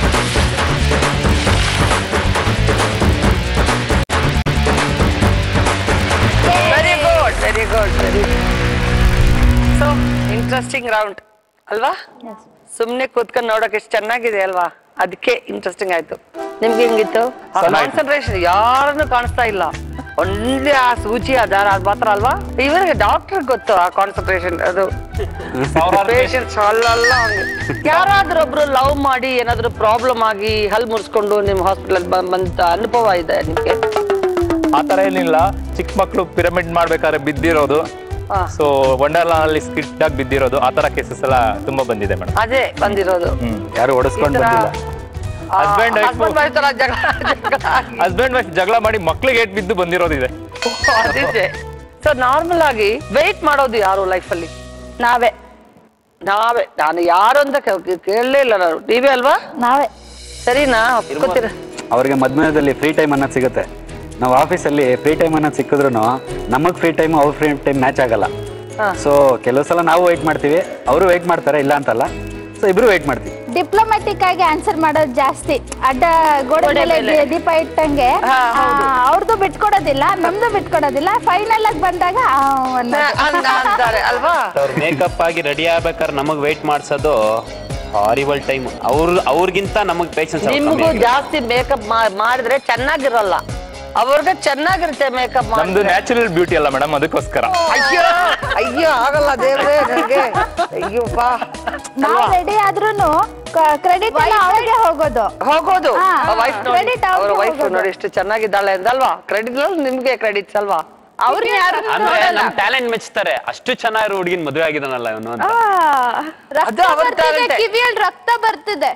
very good very good very so interesting round ಅಲ್ವಾ ಸುಮ್ನೆ ಕೂತ್ಕೊಂಡು ನೋಡಕ್ ಎಷ್ಟು ಚೆನ್ನಾಗಿದೆ ಅಲ್ವಾ ಅದಕ್ಕೆ ಇಂಟ್ರೆಸ್ಟಿಂಗ್ ಆಯ್ತು ನಿಮ್ಗೆ ಹೆಂಗಿತ್ತು ಕಾನ್ಸಂಟ್ರೇಷನ್ ಯಾರನ್ನು ಕಾಣಿಸ್ತಾ ಇಲ್ಲ ಒನ್ಲಿ ಆ ಸೂಚಿ ಅದಾರ ಅದ್ ಮಾತ್ರ ಅಲ್ವಾ ಇವರಿಗೆ ಡಾಕ್ಟರ್ ಗೊತ್ತು ಆ ಕಾನ್ಸಂಟ್ರೇಷನ್ ಅದು ಪೇಷಂಟ್ಸ್ ಅಲ್ಲೆಲ್ಲ ಹಂಗೆ. ಯಾರಾದ್ರೂ ಒಬ್ರು ಲವ್ ಮಾಡಿ ಏನಾದ್ರು ಪ್ರಾಬ್ಲಮ್ ಆಗಿ ಹಲ್ ಮುರ್ಸ್ಕೊಂಡು ನಿಮ್ ಹಾಸ್ಪಿಟಲ್ ಬಂತ ಅನುಭವ ಇದೆ ನಿಮ್ಗೆ ಆ ತರ ಏನಿಲ್ಲ ಚಿಕ್ಕ ಮಕ್ಳು ಪಿರಮಿಡ್ ಮಾಡ್ಬೇಕಾದ್ರೆ ಬಿದ್ದಿರೋದು ಹಾ. ಸೊ ವಂಡರ್ಲಾ ಅಲ್ಲಿ ಸ್ಕಿಟ್ ಆಗಿ ಬಿದ್ದಿರೋದು ಆ ತರ ಕೇಸಸ್ ಎಲ್ಲ ತುಂಬಾ ಬಂದಿದೆ ಮೇಡಮ್ ಅದೇ ಬಂದಿರೋದು ಹ್ಮ್ ಯಾರು ಓಡಿಸ್ಕೊಂಡು ಈ ತರ- ಬಂದಿಲ್ಲ ಆ, Husband, wife- husband wife ತರ ಜಗಳ ಜಗಳ ಆಗಿ. ಹಸ್ಬೆಂಡ್ ವೈಫ್ ಜಗಳ ಮಾಡಿ ಮಕ್ಳಿಗೆ ಏಟ್ ಬಿದ್ದು ಬಂದಿರೋದಿದೆ ಅದಿದೆ ಸೊ ನಾರ್ಮಲ್ ಆಗಿ ವೆಯ್ಟ್ ಮಾಡೋದು ಯಾರು ಲೈಫ್ ಅಲ್ಲಿ ನಾವೇ ನಾವೇ ನಾನು ಯಾರು ಅಂತ ಕೇ- ಕೇಳಲೇ ಇಲ್ಲ ನಾನು ನೀವೇ ಅಲ್ವಾ ನಾವೇ ಸರಿನಾ ಒಪ್ಕೋತೀರ ಅವ್ರಿಗೆ ಮಧ್ಯಾಹ್ನದಲ್ಲಿ ಫ್ರೀ ಟೈಮ್ ಅನ್ನೋದು ಸಿಗುತ್ತೆ ನಾವು ಆಫೀಸಲ್ಲಿ ಫ್ರೀ ಟೈಮ್ ಅನ್ನೋದು ಸಿಕ್ಕಿದ್ರು ನಮಗೆ ಫ್ರೀ ಟೈಮ್ ಅವ್ರ ಫ್ರೀ ಟೈಮ್ ಮ್ಯಾಚ್ ಆಗಲ್ಲ ಹಾ. ಸೊ ಕೆಲವು ಸಲ ನಾವು ವೆಯ್ಟ್ ಮಾಡ್ತೀವಿ ಅವರು ವೆಯ್ಟ್ ಮಾಡ್ತಾರೆ ಇಲ್ಲ ಅಂತಲ್ಲ ಸೊ ಇಬ್ರು ವೆಯ್ಟ್ ಮಾಡ್ತೀವಿ ಡಿಪ್ಲೊಮ್ಯಾಟಿಕ್ ಆಗಿ ಆನ್ಸರ್ ಮಾಡೋದು ಜಾಸ್ತಿ ಅಡ್ಡ ಗೋಡೆ ಗೋಡೆ ಮೇಲೆ ಮೇಲೆ. ದಿ- ದೀಪ ಇಟ್ಟಂಗೆ ಹಾ, ಹೌದು. ಅವ್ರದ್ದು ಬಿಟ್ಕೊಡೋದಿಲ್ಲ ನಮ್ದು ಬಿಟ್ಕೊಡೋದಿಲ್ಲ ಫೈನಲ್ ಆಗಿ ಬಂದಾಗ ಆ, ಅನ್ನೋದು. ಅಂದ- ಅಂತಾರೆ ಅಲ್ವಾ ಅವ್ರು ಮೇಕಪ್ ಆಗಿ ರೆಡಿ ಆಗ್ಬೇಕಾದ್ರೆ ನಮಗ್ ವೇಟ್ ಮಾಡ್ಸೋದು ಹಾರಿಬಲ್ ಟೈಮ್ ಅವ್ರ ಅವ್ರಿಗಿಂತ ನಮಗ್ ಪೇಷನ್ಸ್ ನಿಮಗೂ ಜಾಸ್ತಿ ಮೇಕಪ್ ಮಾಡಿದ್ರೆ ಚೆನ್ನಾಗಿರಲ್ಲ ಅವ್ರಿಗೆ ಚೆನ್ನಾಗಿರುತ್ತೆ ಮೇಕಪ್ ನಮ್ದು ಮಾಡಿದ್ರೆ ನ್ಯಾಚುರಲ್ ಬ್ಯೂಟಿ ಅಲ್ಲ ಮೇಡಮ್ ಅದಕ್ಕೋಸ್ಕರ ಅಯ್ಯೋ ಅಯ್ಯೋ ಆಗಲ್ಲ ದೇವ್ರೇ ನನಗೆ ಅಯ್ಯೋಪ್ಪ ನಾವ್ ರೆಡಿ ಆದ್ರೂನು ಕ್ರೆಡಿಟ್ ಎಲ್ಲ ಅವ್ರಿಗೆ ಹೋಗೋದು ಹೋಗೋದು ಹಾ, ವೈಫ್ ನೋಡಿ credit ಅವ್ರಿಗೆ ಅವ್ರ ವೈಫ್ ಹೋಗೋದು. ನೋಡಿ ಎಷ್ಟು ಚೆನ್ನಾಗಿದ್ದಾಳೆ ಅಂದಲ್ವಾ ಕ್ರೆಡಿಟ್ ನಿಮ್ಗೆ ಕ್ರೆಡಿಟ್ಸ್ ಅಲ್ವಾ ಅವ್ರನ್ನ ಯಾರು ಅಂದ್ರೆ ನಮ್ ಟ್ಯಾಲೆಂಟ್ ಮೆಚ್ತಾರೆ ಅಷ್ಟು ಚೆನ್ನಾಗಿರೋ ಹುಡುಗಿನ ಮದುವೆ ಆಗಿದಾನಲ್ಲ ಇವನು ಅಂತ ರಕ್ತ ಅದು ಅವ್ರ ಬರ್ತಿದೆ talent. ಕಿವಿಯಲ್ಲಿ ರಕ್ತ ಬರ್ತಿದೆ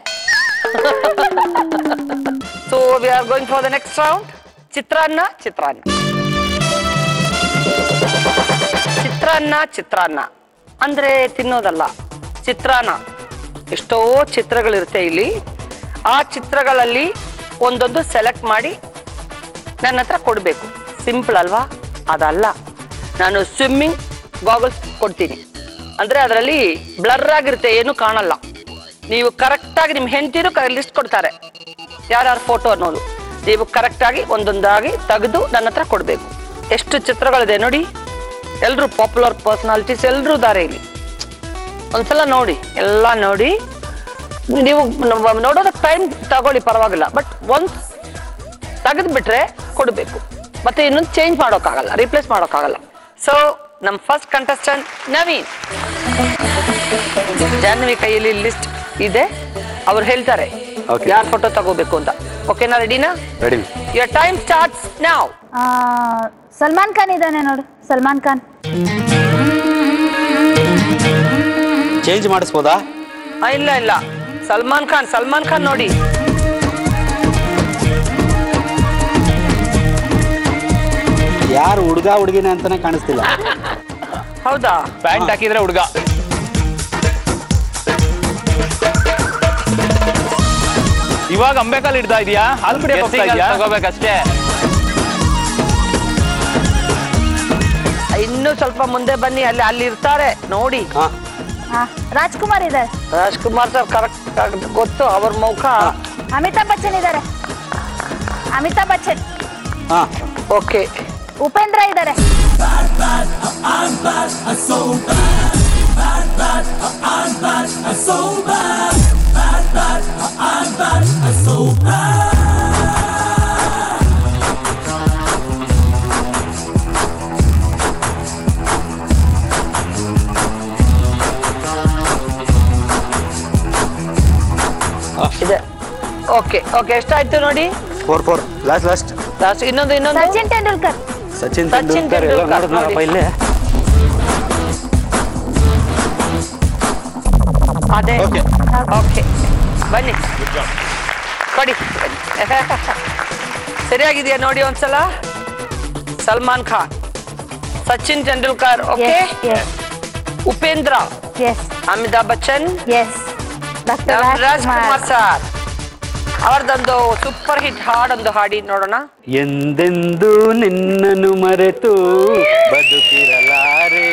so we are going for the next round Chitranna Chitranna Chitranna Chitranna ಅಂದ್ರೆ ತಿನ್ನೋದಲ್ಲ ಚಿತ್ರಾನ್ನ ಎಷ್ಟೋ ಚಿತ್ರಗಳಿರುತ್ತೆ ಇಲ್ಲಿ ಆ ಚಿತ್ರಗಳಲ್ಲಿ ಒಂದೊಂದು ಸೆಲೆಕ್ಟ್ ಮಾಡಿ ನನ್ನ ಹತ್ರ ಕೊಡಬೇಕು ಸಿಂಪಲ್ ಅಲ್ವಾ ಅದಲ್ಲ ನಾನು ಸ್ವಿಮ್ಮಿಂಗ್ ಗಾಗಲ್ಸ್ ಕೊಡ್ತೀನಿ ಅಂದ್ರೆ ಅದರಲ್ಲಿ ಬ್ಲರ್ ಆಗಿರುತ್ತೆ ಏನು ಕಾಣಲ್ಲ ನೀವು ಕರೆಕ್ಟಾಗಿ ನಿಮ್ಮ ಹೆಂಡತಿರು ಲಿಸ್ಟ್ ಕೊಡ್ತಾರೆ ಯಾರ್ಯಾರ ಫೋಟೋ ಅನ್ನೋದು ನೀವು ಕರೆಕ್ಟಾಗಿ ಒಂದೊಂದಾಗಿ ತೆಗೆದು ನನ್ನ ಹತ್ರ ಕೊಡಬೇಕು ಎಷ್ಟು ಚಿತ್ರಗಳಿದೆ ನೋಡಿ ಎಲ್ಲರೂ ಪಾಪ್ಯುಲರ್ ಪರ್ಸನಾಲಿಟೀಸ್ ಎಲ್ಲರೂ ಇದ್ದಾರೆ ಇಲ್ಲಿ ಒಂದ್ಸಲ ನೋಡಿ ಎಲ್ಲ ನೋಡಿ ನೀವು ನ- ನೋಡೋದಕ್ಕೆ ಟೈಮ್ ತಗೊಳ್ಳಿ ಪರವಾಗಿಲ್ಲ ಬಟ್ ಒನ್ಸ್ ತೆಗೆದು ಬಿಟ್ರೆ ಕೊಡಬೇಕು ಮತ್ತೆ ಇನ್ನೊಂದು ಚೇಂಜ್ ಮಾಡೋಕ್ಕಾಗಲ್ಲ ರಿಪ್ಲೇಸ್ ಮಾಡೋಕ್ಕಾಗಲ್ಲ ಸೊ ನಮ್ಮ ಫಸ್ಟ್ ಕಂಟೆಸ್ಟೆಂಟ್ ನವೀನ್ ಜಾಹ್ನವಿ ಕೈಯಲ್ಲಿ ಲಿಸ್ಟ್ ಇದೆ ಅವ್ರು ಹೇಳ್ತಾರೆ Okay. ಯಾರ್ ಫೋಟೋ ತಗೋಬೇಕು ಅಂತ ಓಕೆನಾ ರೆಡಿನಾ ರೆಡಿ ಯುವರ್ ಟೈಮ್ ಸ್ಟಾರ್ಟ್ಸ್ ನಾವ್ ಆ, ಸಲ್ಮಾನ್ ಖಾನ್ ಇದ್ದಾನೆ ನೋಡು ಸಲ್ಮಾನ್ ಖಾನ್ ಚೇಂಜ್ ಮಾಡಿಸ್ಬೋದಾ ಇಲ್ಲ ಇಲ್ಲ ಸಲ್ಮಾನ್ ಖಾನ್ ಸಲ್ಮಾನ್ ಖಾನ್ ನೋಡಿ ಯಾರು ಹುಡುಗ ಹುಡುಗಿನ ಅಂತಾನೆ ಕಾಣಿಸ್ತಿಲ್ಲ ಹೌದಾ ಪ್ಯಾಂಟ್ ಹಾಕಿದ್ರೆ ಹುಡುಗ ಇವಾಗ ಅಂಬೇಕಲ್ ಹಿಡ್ದಾ ಇದೆಯಾ ಹಾಲು ಕುಡಿಯಕ್ಕೆ ಹೋಗ್ತಾ Guessing ಅಲ್ಲಿ ಇದೆಯಾ ತಗೋಬೇಕಷ್ಟೇ ಇನ್ನು ಸ್ವಲ್ಪ ಮುಂದೆ ಬನ್ನಿ ಅಲ್ಲಿ ಅಲ್ಲಿ ಇರ್ತಾರೆ ನೋಡಿ ಹಾ ಆ, ರಾಜ್ಕುಮಾರ್ ಇದ್ದಾರೆ ರಾಜ್ಕುಮಾರ್ ಸರ್ ಕರೆಕ್ಟ್ ಗೊತ್ತು ಅವ್ರ ಮುಖ ಅಮಿತಾಬ್ ಬಚ್ಚನ್ ಇದ್ದಾರೆ ಅಮಿತಾಬ್ ಬಚ್ಚನ್ ಹಾ ಓಕೆ ಉಪೇಂದ್ರ ಇದ್ದಾರೆ ಇದೆ ಓಕೆ ಓಕೆ ಎಷ್ಟಾಯ್ತು ನೋಡಿ four four last last last ಇನ್ನೊಂದು ಇನ್ನೊಂದು ಸಚಿನ್ ತೆಂಡೂಲ್ಕರ್ ಸಚಿನ್ ಸಚಿನ್ ತೆಂಡೂಲ್ಕರ್ ಎಲ್ಲ ತೆಂಡೂಲ್ಕರ್ ನೋಡಿದ್ನಲ್ಲಪ್ಪ ನೋಡಿ. ಇಲ್ಲೇ ಅದೇ Okay. ಓಕೆ ಬನ್ನಿ ಕೊಡಿ ಸರಿಯಾಗಿದೆಯಾ ನೋಡಿ ಒಂದ್ಸಲ Salman Khan Sachin Tendulkar okay yes Upendra yes Amitabh Bachchan yes doctor Rajkumar sir ಅವ್ರದ್ದೊಂದು ಸೂಪರ್ ಹಿಟ್ ಹಾಡೊಂದು ಹಾಡಿ ನೋಡೋಣ ಎಂದೆಂದು ನಿನ್ನನ್ನು ಮರೆತು ಬದುಕಿರಲಾರೆ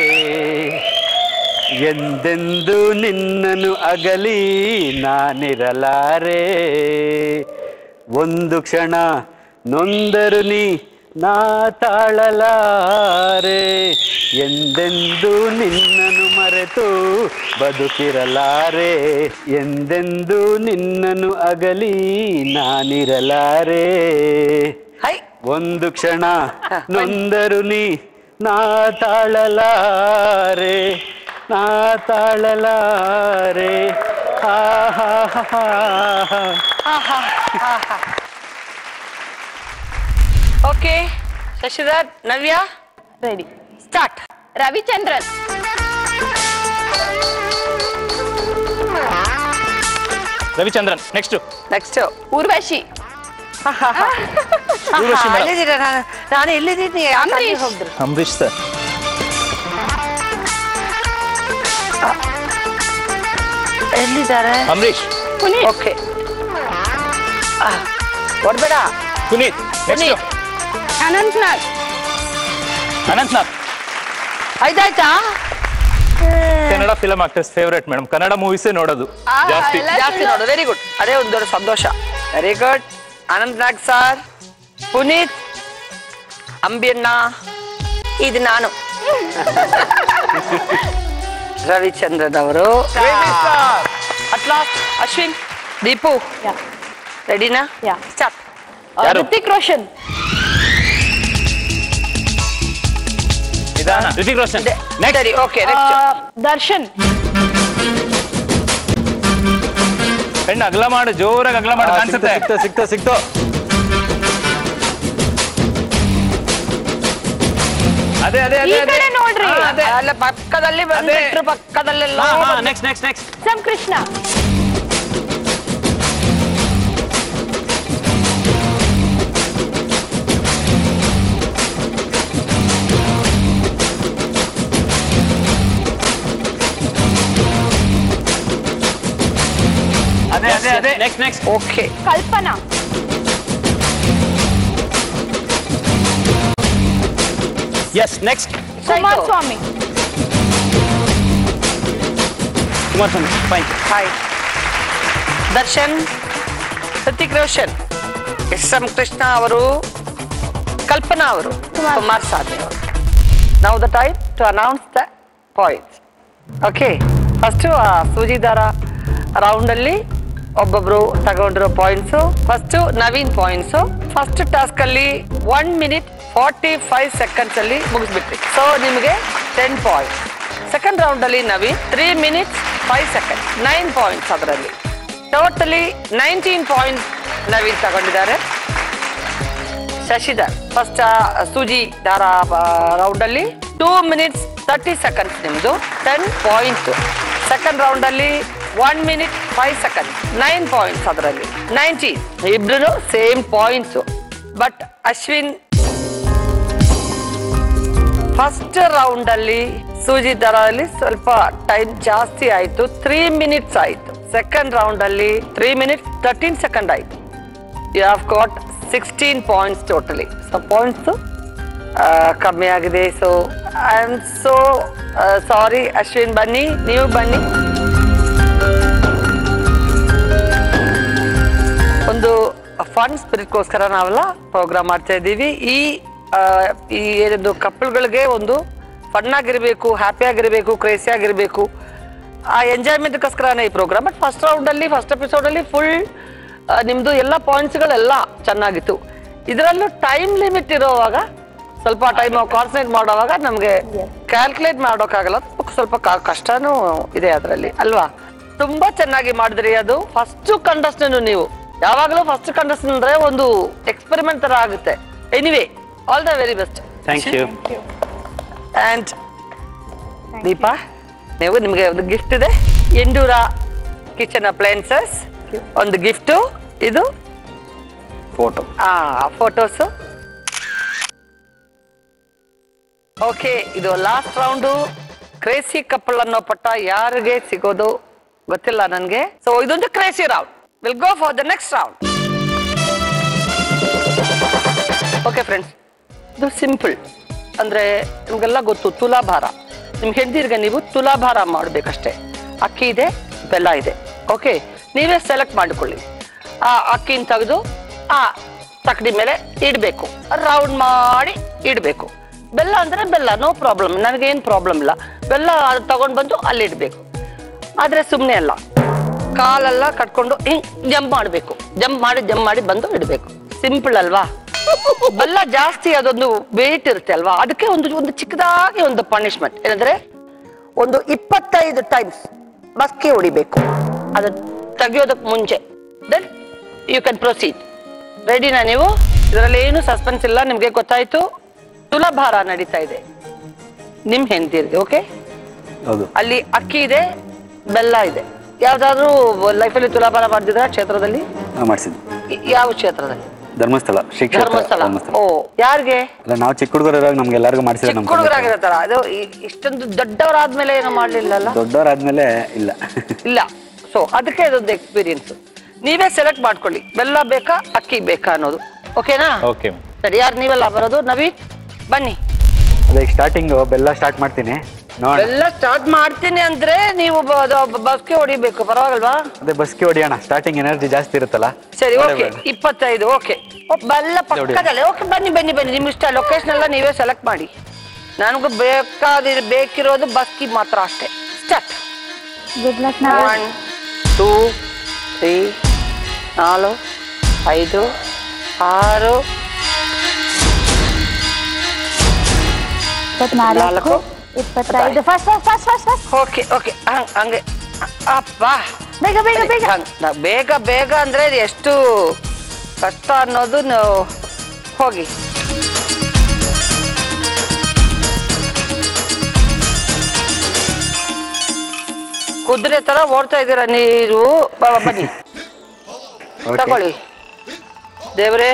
ಎಂದೆಂದು ನಿನ್ನನ್ನು ಅಗಲಿ ನಾನಿರಲಾರೆ ಒಂದು ಕ್ಷಣ ನೊಂದರು ನೀ ನಾ ತಾಳಲಾರೆ ಎಂದೆಂದು ನಿನ್ನನ್ನು ಮರೆತು ಬದುಕಿರಲಾರೆ ಎಂದೆಂದು ನಿನ್ನನ್ನು ಅಗಲಿ ನಾನಿರಲಾರೆ ಹೈ ಒಂದು ಕ್ಷಣ ನೊಂದರು ನೀ ನಾ ತಾಳಲಾರೆ ನಾ ತಾಳಲಾರೆ ಹಾ ಹಾ ಹಾ ಹಾ okay Shashidhar Navya ready start Ravichandran Ravichandran next next Urvashi Urvashi madam. ಎಲ್ಲಿದ್ದೀರಾ ನಾನು ನಾನು ಎಲ್ಲಿದ್ದೀನಿ ಯಾಕೆ ಅಲ್ಲಿ ಅಂಬರೀಷ್. ಹೋದ್ರು ಅಂಬರೀಶ್ ಸರ್ ಎಲ್ಲಿದ್ದಾರೆ ಅಂಬರೀಶ್ ಓಕೆ ಕೊಡ್ಬೇಡ ಪುನೀತ್ ನೆಕ್ಸ್ಟ್ ಪುನೀತ್. ಅನಂತ್ ನಾಗ್ ಅನಂತ್ ನಾಗ್ ಆಯ್ತಾಯ್ತಾ Kannada film actors favourite madam Kannada ಮೂವೀಸೇ ನೋಡೋದು ಜಾಸ್ತಿ ಎಲ್ಲ ಜಾಸ್ತಿ ನೋಡು ವೆರಿ ಗುಡ್ ಅದೇ ಒಂದು ದೊಡ್ಡ ಸಂತೋಷ very good Anant Nag sir Puneeth ಅಂಬಿಯಣ್ಣ ಇದು ನಾನು ರವಿಚಂದ್ರನ್ ಅವರು ಅಟ್ಲಾಸ್ ಅಶ್ವಿನ್ ದೀಪು ರೆಡಿನಾ Yeah. ಸ್ಟಾರ್ಟ್ ಯಾರು? ಋತಿಕ್ ರೋಷನ್ ನಿಧಾನ ಋತಿಕ್ ರೋಷನ್ ಸರಿ ಓಕೆ ನೆಕ್ಸ್ಟ್ ದರ್ಶನ್ ಹೆಣ್ಣು ಅಗಲ ಮಾಡು ಜೋರಾಗಿ ಅಗಲ ಮಾಡು ಕಾಣಿಸುತ್ತೆ ಸಿಕ್ತ ಸಿಕ್ತ ಸಿಕ್ತು ಅದೇ ಅದೇ ಈ ಅದೇ ಅದೇ ಕಡೆ ನೋಡ್ರಿ ಹಾ, ಅದೇ ಅಲ್ಲ ಪಕ್ಕದಲ್ಲಿ ಬಂದ್ಬಿಟ್ರು ಪಕ್ಕದಲ್ಲೆಲ್ಲ next next next S M Krishna ಅದೇ ಅದೇ ಅದೇ next next okay Kalpana yes next Kumaraswamy Kumaraswamy fine hi Darshan Hrithik Roshan S M Krishna ಅವರು ಕಲ್ಪನಾ ಅವರು ಕುಮಾರ್. ಕುಮಾರ್ ಸ್ವಾಮಿ ಅವರು now the time to announce the points okay first ಆ ಸೂಜಿ ದಾರ ರೌಂಡಲ್ಲಿ ಒಬ್ಬೊಬ್ರು ತಗೊಂಡಿರೋ points first Naveen points first task ಅಲ್ಲಿ one minute forty five seconds ಅಲ್ಲಿ ಮುಗಿಸ್ಬಿಟ್ರಿ ಸೊ ನಿಮಗೆ ಟೆನ್ ಪಾಯಿಂಟ್ಸ್ ಸೆಕೆಂಡ್ ರೌಂಡ್ ಅಲ್ಲಿ Naveen three minutes five second nine points ಅದರಲ್ಲಿ ಟೋಟಲಿ ನೈನ್ಟೀನ್ ಪಾಯಿಂಟ್ಸ್ ನವೀನ್ ತಗೊಂಡಿದ್ದಾರೆ ಶಶಿಧರ್ ಫಸ್ಟ್ ಸೂಜಿ ದಾರ ರೌಂಡ್ ಅಲ್ಲಿ ಟೂ ಮಿನಿಟ್ಸ್ ತರ್ಟಿ ಸೆಕೆಂಡ್ಸ್ ನಿಮ್ದು ಟೆನ್ ಪಾಯಿಂಟ್ಸ್ ಸೆಕೆಂಡ್ ರೌಂಡ್ ಅಲ್ಲಿ one minute five second nine points ಅದರಲ್ಲಿ ನೈನ್ಟೀನ್ ಇಬ್ರು same points but Ashwin first round ಅಲ್ಲಿ ಸೂಜಿ ದರಲ್ಲಿ ಸ್ವಲ್ಪ ಟೈಮ್ ಜಾಸ್ತಿ ಆಯ್ತು ತ್ರೀ ಮಿನಿಟ್ಸ್ ಆಯ್ತು ಸೆಕೆಂಡ್ ರೌಂಡ್ ಅಲ್ಲಿ ತ್ರೀ ಮಿನಿಟ್ಸ್ ತರ್ಟೀನ್ ಸೆಕೆಂಡ್ ಆಯ್ತು you have got sixteen points totally so points ಕಮ್ಮಿ ಆಗಿದೆ so I am so sorry Ashwin ಬನ್ನಿ ನೀವು ಬನ್ನಿ ಒಂದು ಫನ್ ಸ್ಪಿರಿಟ್ಗೋಸ್ಕರ ನಾವೆಲ್ಲ ಪ್ರೋಗ್ರಾಮ್ ಮಾಡ್ತಾ ಇದ್ದೀವಿ ಈ ಆ, ಈ ಏನದು ಕಪಲ್ಗಳಿಗೆ ಒಂದು ಫನ್ ಆಗಿರ್ಬೇಕು ಹ್ಯಾಪಿ ಆಗಿರ್ಬೇಕು ಕ್ರೇಸಿ ಆಗಿರ್ಬೇಕು ಆ ಎಂಜಾಯ್ಮೆಂಟ್ಗೋಸ್ಕರನೇ ಈ ಪ್ರೋಗ್ರಾಮ್ ಬಟ್ ಫಸ್ಟ್ ರೌಂಡಲ್ಲಿ ಫಸ್ಟ್ ಎಪಿಸೋಡಲ್ಲಿ ಫುಲ್ ನಿಮ್ಮದು ಎಲ್ಲ ಪಾಯಿಂಟ್ಸ್ಗಳೆಲ್ಲ ಚೆನ್ನಾಗಿತ್ತು ಇದರಲ್ಲೂ ಟೈಮ್ ಲಿಮಿಟ್ ಇರೋವಾಗ ಸ್ವಲ್ಪ ಟೈಮ್ ಕಾನ್ಸಂಟ್ರೇಟ್ ಮಾಡೋವಾಗ ನಮಗೆ ಕ್ಯಾಲ್ಕುಲೇಟ್ ಮಾಡೋಕ್ಕಾಗಲ್ಲ ಸ್ವಲ್ಪ ಕ- ಕಷ್ಟನೂ ಇದೆ ಅದರಲ್ಲಿ ಅಲ್ವಾ ತುಂಬಾ ಚೆನ್ನಾಗಿ ಮಾಡಿದ್ರಿ ಅದು ಫಸ್ಟ್ ಕಂಡಸ್ಟೆಂಟ್ ನೀವು ಯಾವಾಗಲೂ ಫಸ್ಟ್ ಕಂಡಸ್ಟೆಂಟ್ ಅಂದ್ರೆ ಒಂದು ಎಕ್ಸ್ಪೆರಿಮೆಂಟ್ ತರ ಆಗುತ್ತೆ anyway all the very best thank you and Deepa ನೀವು ನಿಮಗೆ ಒಂದು ಗಿಫ್ಟ್ ಇದೆ ಎಂಡೂರ ಕಿಚನ್ ಅಪ್ಲಯನ್ಸಸ್ ಒಂದು ಗಿಫ್ಟು ಇದು ಫೋಟೋ ಆ ಫೋಟೋಸು ಓಕೆ ಇದು ಲಾಸ್ಟ್ ರೌಂಡು ಕ್ರೇಸಿ ಕಪಲ್ ಅನ್ನೋ ಪಟ್ಟ ಯಾರಿಗೆ ಸಿಗೋದು ಗೊತ್ತಿಲ್ಲ ನನಗೆ ಸೊ ಇದೊಂದು crazy round will go for the next round okay friends ಇದು ಸಿಂಪಲ್ ಅಂದ್ರೆ ನಿಮ್ಗೆಲ್ಲ ಗೊತ್ತು ತುಲಾಭಾರ ನಿಮ್ ಹೆಂಡತಿರ್ಗೆ ನೀವು ತುಲಾಭಾರ ಮಾಡ್ಬೇಕಷ್ಟೇ ಅಕ್ಕಿ ಇದೆ ಬೆಲ್ಲ ಇದೆ ಓಕೆ ನೀವೇ ಸೆಲೆಕ್ಟ್ ಮಾಡಿಕೊಳ್ಳಿ ಆ ಅಕ್ಕಿನ ತೆಗೆದು ಆ ತಕ್ಕಡಿ ಮೇಲೆ ಇಡಬೇಕು ರೌಂಡ್ ಮಾಡಿ ಇಡಬೇಕು ಬೆಲ್ಲ ಅಂದ್ರೆ ಬೆಲ್ಲ ನೋ ಪ್ರಾಬ್ಲಮ್ ನನಗೇನು ಪ್ರಾಬ್ಲಮ್ ಇಲ್ಲ ಬೆಲ್ಲ ಅದು ತಗೊಂಡ್ ಬಂದು ಅಲ್ಲಿ ಇಡಬೇಕು ಆದ್ರೆ ಸುಮ್ಮನೆ ಅಲ್ಲ ಕಾಲೆಲ್ಲ ಕಟ್ಕೊಂಡು ಹಿಂಗ್ ಜಂಪ್ ಮಾಡಬೇಕು ಜಂಪ್ ಮಾಡಿ ಜಂಪ್ ಮಾಡಿ ಬಂದು ಇಡಬೇಕು ಸಿಂಪಲ್ ಅಲ್ವಾ ಬೆಲ್ಲ ಜಾಸ್ತಿ ಅದೊಂದು ವೇಟ್ ಇರುತ್ತೆ ಅಲ್ವಾ ಅದಕ್ಕೆ ಒಂದು ಒಂದು ಚಿಕ್ಕದಾಗಿ ಒಂದು ಪನಿಷ್ಮೆಂಟ್ ಏನಂದ್ರೆ ಒಂದು ಇಪ್ಪತ್ತೈದು ಟೈಮ್ಸ್ ಬಸ್ಕಿ ಹೊಡಿಬೇಕು ಅದು ತೆಗಿಯೋದಕ್ಕೆ ಮುಂಚೆ ದೆನ್ ಯು ಕ್ಯಾನ್ ಪ್ರೊಸೀಡ್ ರೆಡಿನಾ ನೀವು ಇದರಲ್ಲಿ ಏನು ಸಸ್ಪೆನ್ಸ್ ಇಲ್ಲ ನಿಮ್ಗೆ ಗೊತ್ತಾಯ್ತು ತುಲಾಭಾರ ನಡೀತಾ ಇದೆ ನಿಮ್ ಹೆಂಡತಿರ್ಗೆ ಓಕೆ ಹೌದು ಅಲ್ಲಿ ಅಕ್ಕಿ ಇದೆ ಬೆಲ್ಲ ಇದೆ ಯಾವ್ದಾದ್ರು ಲೈಫಲ್ಲಿ ತುಲಾಭಾರ ಮಾಡ್ತಿದ್ರ ಕ್ಷೇತ್ರದಲ್ಲಿ ಮಾಡಿಸಿದ್ವಿ ಯ- ಯಾವ ಕ್ಷೇತ್ರದಲ್ಲಿ ಧರ್ಮಸ್ಥಳ ಶ್ರೀ ಕ್ಷೇತ್ರ ಧರ್ಮಸ್ಥಳ ಧರ್ಮಸ್ಥಳ ಓ ಯಾರಿಗೆ ಅಲ್ಲ ನಾವು ಚಿಕ್ಕ ಹುಡುಗರಾಗ ನಮ್ಗೆ ಎಲ್ಲರಿಗೂ ಮಾಡಿಸಿದ್ರೆ ಚಿಕ್ಕ ನಮ್ಮ ಹುಡುಗರಾಗಿರತ್ತಾರ ಅದು ಇ- ಇಷ್ಟೊಂದು ದೊಡ್ಡವರಾದ್ಮೇಲೆ ಏನು ಮಾಡ್ಲಿಲ್ಲಲ್ಲ ದೊಡ್ಡವರಾದ್ಮೇಲೆ ಇಲ್ಲ ಇಲ್ಲ ಸೊ ಅದಕ್ಕೆ ಅದೊಂದು ಎಕ್ಸ್ಪೀರಿಯನ್ಸ್ ನೀವೇ ಸೆಲೆಕ್ಟ್ ಮಾಡ್ಕೊಳ್ಳಿ ಬೆಲ್ಲ ಬೇಕಾ ಅಕ್ಕಿ ಬೇಕಾ ಅನ್ನೋದು ಓಕೆನಾ ಓಕೆ ಸರಿ ಯಾರು ನೀವೆಲ್ಲ ಬರೋದು ನವೀನ್ ಬನ್ನಿ ಅದೇ ಸ್ಟಾರ್ಟಿಂಗ್ ಬೆಲ್ಲ ಸ್ಟಾರ್ಟ್ ಮಾಡ್ತೀನಿ ನೋಡೋಣ ಬೆಲ್ಲ ಸ್ಟಾರ್ಟ್ ಮಾಡ್ತೀನಿ ಅಂದ್ರೆ ನೀವು ಬಸ್ಗೆ ಹೊಡಿಬೇಕು ಪರವಾಗಿಲ್ವಾ ಅದೇ ಬಸ್ಗೆ ಹೊಡಿಯೋಣ ಸ್ಟಾರ್ಟಿಂಗ್ ಎನರ್ಜಿ ಜಾಸ್ತಿ ಇರುತ್ತಲ್ಲ ಸರಿ ಬೇಡ, ಓಕೆ ಬೇಡ. ಇಪ್ಪತ್ತೈದು ಓಕೆ ಬೆಲ್ಲ ಪಕ್ಕದಲ್ಲೇ ಓಕೆ ಬನ್ನಿ ಬನ್ನಿ ಬನ್ನಿ ನಿಮ್ ಇಷ್ಟ ಲೊಕೇಶನ್ ಎಲ್ಲ ನೀವೇ ಸೆಲೆಕ್ಟ್ ಮಾಡಿ ನನಗೂ ಬೇಕಾದ ಬೇಕಿರೋದು ಬಸ್ಕಿ ಮಾತ್ರ ಅಷ್ಟೇ start good luck one two three ನಾಲ್ಕು ಐದು ಆರು ಇಪ್ಪತ್ನಾಲ್ಕು ನಾಲ್ಕು. ಇಪ್ಪತ್ತೈದು first first first first first okay okay ಹಂಗೆ ಅಪ್ಪ ಬೇಗ ಬೇಗ ಬೇಗ ಹಂಗ್- ನಾ ಬೇಗ ಬೇಗ ಅಂದ್ರೆ ಇದು ಎಷ್ಟು ಕಷ್ಟ ಅನ್ನೋದು ನಾವು ಹೋಗಿ ಕುದುರೆ ತರ ಓಡ್ತಾ ಇದ್ದೀರಾ ನೀರು ಬ- ಬ- ಬನ್ನಿ Okay. ತಗೊಳ್ಳಿ ದೇವ್ರೇ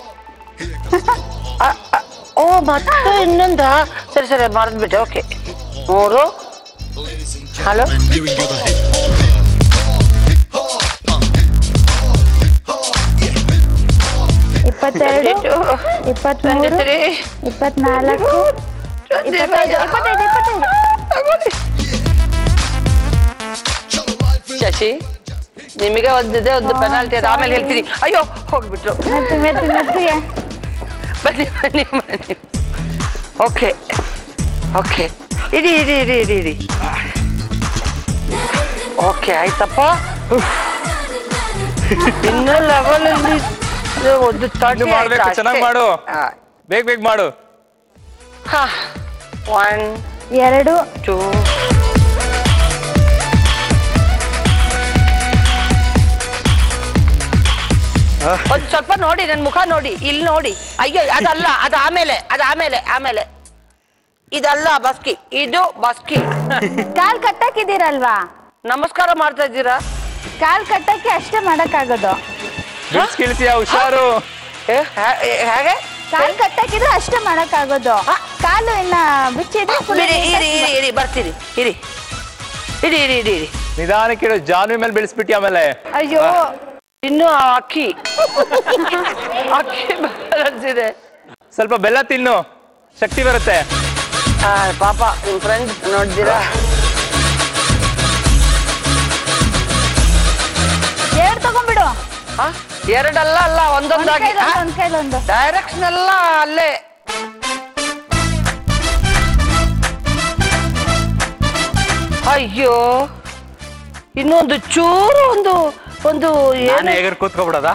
ಅ, ಅ, ಓ ಮತ್ತೆ ಇನ್ನೊಂದ ಸರಿ ಸರಿ ಮರೆದ್ಬಿಟ್ಟೆ ಓಕೆ ಮೂರು ಹಲೋ ಇಪ್ಪತ್ತೆರಡು ಇಪ್ಪತ್ಮೂರು ಇಪ್ಪತ್ನಾಲ್ಕು ಇಪ್ಪತ್ತೈದು ಇಪ್ಪತ್ತೈದು ಇಪ್ಪತ್ತೈದು ಶಶಿ ನಿಮಗೆ ಒಂದಿದೆ ಒಂದು ಪೆನಾಲ್ಟಿ ಇದೆ ಆಮೇಲೆ ಹೇಳ್ತೀನಿ ಅಯ್ಯೋ ಹೋಗ್ಬಿಟ್ರು ಮೆತ್ತು ಮೆತ್ತು ಮೆತ್ತಿಗೆ ಬನ್ನಿ ಬನ್ನಿ ಬನ್ನಿ ಓಕೆ ಓಕೆ ಇರಿ ಇರಿ ಇರಿ ಇರಿ ಇರಿ ಓಕೆ ಆಯ್ತಪ್ಪ ಉಫ್. ಇನ್ನು ಲೆವೆಲ್ ಅಲ್ಲಿ ಇದು ಒಂದು ಇನ್ನು ತರ್ಟಿ ಮಾಡ್ಬೇಕು ಚೆನ್ನಾಗಿ ಮಾಡು ಬೇಗ ಬೇಗ ಮಾಡು ಒನ್ ಎರಡು ಟೂ ಒಂದ್ ಸ್ವಲ್ಪ ನೋಡಿ ನನ್ ಮುಖ ನೋಡಿ ಇಲ್ಲಿ ನೋಡಿ ಅಯ್ಯೋ ಅದಲ್ಲ ಅದು ಆಮೇಲೆ ಅದು ಆಮೇಲೆ ಆಮೇಲೆ ಇದಲ್ಲ ಬಸ್ಕಿ ಇದು ಬಸ್ಕಿ ಕಾಲ್ ಕಟ್ಟಕ್ಕಿದ್ದೀರಲ್ವಾ ನಮಸ್ಕಾರ ಮಾಡ್ತಾ ಇದ್ದೀರಾ ಕಾಲ್ ಕಟ್ಟಕ್ಕೆ ಅಷ್ಟೇ ಮಾಡಕ್ಕಾಗೋದು ಬಿಡ್ಸ್ಕಿಳ್ತೀಯ ಹುಷಾರು ಏ, ಹ್ಯಾ- ಏ, ಹೇಗೆ ಕಾಲ್ ಕಟ್ಟಕ್ಕಿದ್ರೆ ಅಷ್ಟೇ ಮಾಡಕ್ಕಾಗೋದು ಕಾಲು ಇನ್ನ ಬಿಚ್ಚಿದ್ರೆ full ಇರಿ neat ಇರಿ ಇರಿ ಇರಿ ಬರ್ತೀನಿ ಇರಿ ಇರಿ ಇರಿ ಇರಿ ಇರಿ ನಿಧಾನಕ್ಕೆ ಇಡು ಜಾನ್ವಿ ಮೇಲೆ ಬೆಳೆಸ್ಬಿಟ್ಟಿ ಆಮೇಲೆ ಅಯ್ಯೋ ಇನ್ನು ಆ ಅಕ್ಕಿ ಅಕ್ಕಿ balance ಇದೆ ಸ್ವಲ್ಪ ಬೆಲ್ಲ ತಿನ್ನು ಶಕ್ತಿ ಬರುತ್ತೆ ಆ, ಪಾಪ ನಿಮ್ ಫ್ರೆಂಡ್ ನೋಡಿದ್ದೀರಾ ಎರಡು ತಗೊಂಡ್ಬಿಡು ಆ, ಎರಡಲ್ಲ ಅಲ್ಲ ಒಂದ್ ಒಂದೊಂದಾಗಿ ಕೈಲೊಂದು ಒಂದ್ ಕೈಲೊಂದು ಡೈರೆಕ್ಷನ್ ಎಲ್ಲ ಅಲ್ಲೇ ಅಯ್ಯೋ ಇನ್ನೊಂದು ಚೂರು ಒಂದು ಒಂದು ನಾನು ಏನು ಹೇಗರ್ ಕೂತ್ಕೊಬಿಡೋದಾ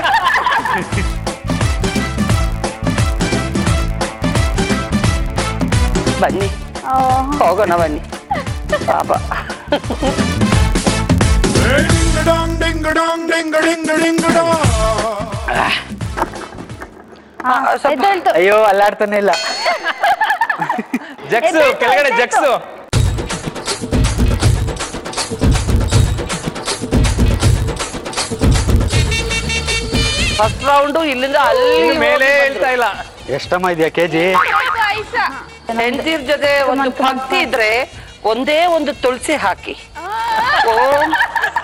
ಬನ್ನಿ ಓ, ಹೋಗೋಣ ಬನ್ನಿ ಪಾಪ ding dong ding dong ding ding ding dong ಆ, ಸ್ವಲ್ಪ- ಎದ್ದೇಳ್ತು ಅಯ್ಯೋ ಅಲ್ಲಾಡ್ತಾನೆ ಇಲ್ಲ ಜಗ್ಸು ಎದ್ದೇಳ್ತು, ಕೆಳಗಡೆ ಎದ್ದೇಳ್ತು. ಜಗ್ಸು ಫಸ್ಟ್ ರೌಂಡು ಇಲ್ಲಿಂದ ಅಲ್ಲಿ ಇನ್ನು ಮೇಲೆ ಹೇಳ್ತಾ ಇಲ್ಲ ಎಷ್ಟಮ್ಮ ಇದೆಯಾ ಕೆ ಜಿ ಹೆಂಡತಿರ್ ಜೊತೆ ಒಂದು ಭಕ್ತಿ ಇದ್ರೆ ಒಂದೇ ಒಂದು ತುಳಸಿ ಹಾಕಿ ಓಂ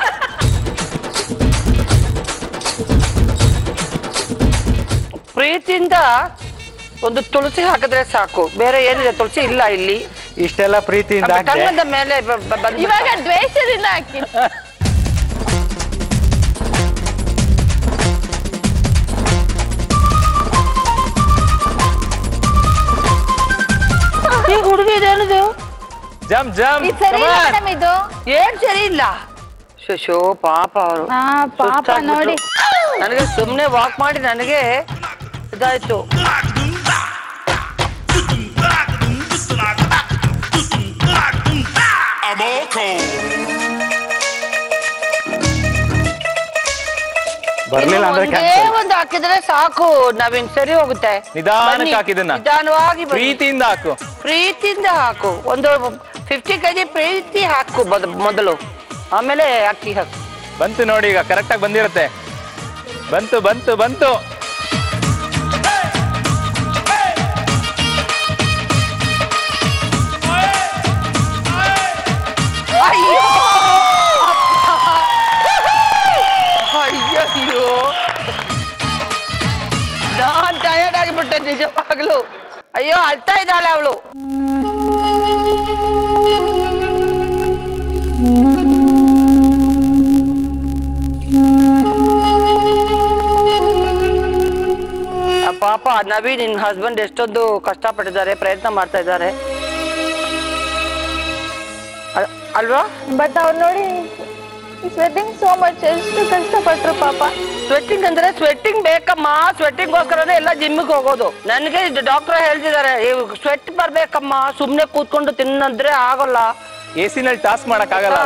ಪ್ರೀತಿಯಿಂದ ಒಂದು ತುಳಸಿ ಹಾಕಿದ್ರೆ ಸಾಕು ಬೇರೆ ಏನಿದೆ ತುಳಸಿ ಇಲ್ಲ ಇಲ್ಲಿ ಇಷ್ಟೆಲ್ಲ ಪ್ರೀತಿಯಿಂದ ಹಾಕ್ದೆ ಕನ್ನದ ಮೇಲೆ ಬ- ಬ- ಬಂದ್ಬಿಡ್ತು. ಇವಾಗ ದ್ವೇಷದಿಂದ ಹಾಕಿ ಈ ಹುಡುಗಿ ಇದೇನಿದು ಜಮ್ ಜಮ್ ಇದು ಸರಿ ಇಲ್ಲ ಮೇಡಮ್ ಇದು ಏನ್ ಸರಿ ಇಲ್ಲ ಶಶೋ ಪಾಪ ಅವರು ಹಾ ಪಾಪ ನೋಡಿ ನನಗೆ ಸುಮ್ನೆ ವಾಕ್ ಮಾಡಿ ನನಗೆ ಇದಾಯ್ತು I'm all cold. ಬರ್ಲಿಲ್ಲ ಅಂದ್ರೆ ಒಂದೇ ಕ್ಯಾನ್ಸಲ್ ಒಂದು ಹಾಕಿದ್ರೆ ಸಾಕು ನವೀನ್ ಸರಿ ಹೋಗುತ್ತೆ ನಿಧಾನಕ್ಕೆ ಬನ್ನಿ, ಹಾಕಿದನ್ನ. ನಿಧಾನವಾಗಿ ಬನ್ನಿ. ಪ್ರೀತಿಯಿಂದ ಹಾಕು ಪ್ರೀತಿಯಿಂದ ಹಾಕು ಒಂದು ಫಿಫ್ಟಿ ಕೆಜಿ ಪ್ರೀತಿ ಹಾಕು ಮೊದ- ಮೊದಲು ಆಮೇಲೆ ಅಕ್ಕಿ ಹಾಕು ಬಂತು ನೋಡಿ ಈಗ ಕರೆಕ್ಟ್ ಆಗಿ ಬಂದಿರುತ್ತೆ ಬಂತು ಬಂತು ಬಂತು ಅಯ್ಯೋ ಅಯ್ಯಯ್ಯೋ ನಾನ್ ಟಯರ್ಡ್ ಆಗಿಬಿಟ್ಟೆ ನಿಜವಾಗ್ಲು ಅಯ್ಯೋ ಅಳ್ತಾ ಇದ್ದಾಳೆ ಅವಳು ಪಾಪ ನವಿ ನಿನ್ ಹಸ್ಬೆಂಡ್ ಎಷ್ಟೊಂದು ಕಷ್ಟಪಟ್ಟಿದ್ದಾರೆ ಪ್ರಯತ್ನ ಮಾಡ್ತಾ ಇದ್ದಾರೆ ಅಲ್- ಅಲ್ವಾ ಬಟ್ ಅವ್ರು ನೋಡಿ ಸ್ವೆಟಿಂಗ್ ಸೋ ಮಚ್ ಎಷ್ಟು ಕಷ್ಟಪಟ್ರು ಪಾಪ ಸ್ವೆಟ್ಟಿಂಗ್ ಅಂದ್ರೆ ಸ್ವೆಟ್ಟಿಂಗ್ ಬೇಕಮ್ಮ ಸ್ವೆಟ್ಟಿಂಗ್ ಗೋಸ್ಕರನೇ ಎಲ್ಲ ಜಿಮ್ಮಿಗೆ ಹೋಗೋದು ನನಗೆ ಡಾಕ್ಟರ್ ಹೇಳ್ತಿದ್ದಾರೆ ಸ್ವೆಟ್ ಬರ್ಬೇಕಮ್ಮ ಸುಮ್ನೆ ಕೂತ್ಕೊಂಡು ತಿನ್ನಂದ್ರೆ ಆಗೋಲ್ಲ ಎ ನಲ್ಲಿ ಟಾಸ್ಕ್ ಮಾಡಕ್ ಆಗಲ್ಲ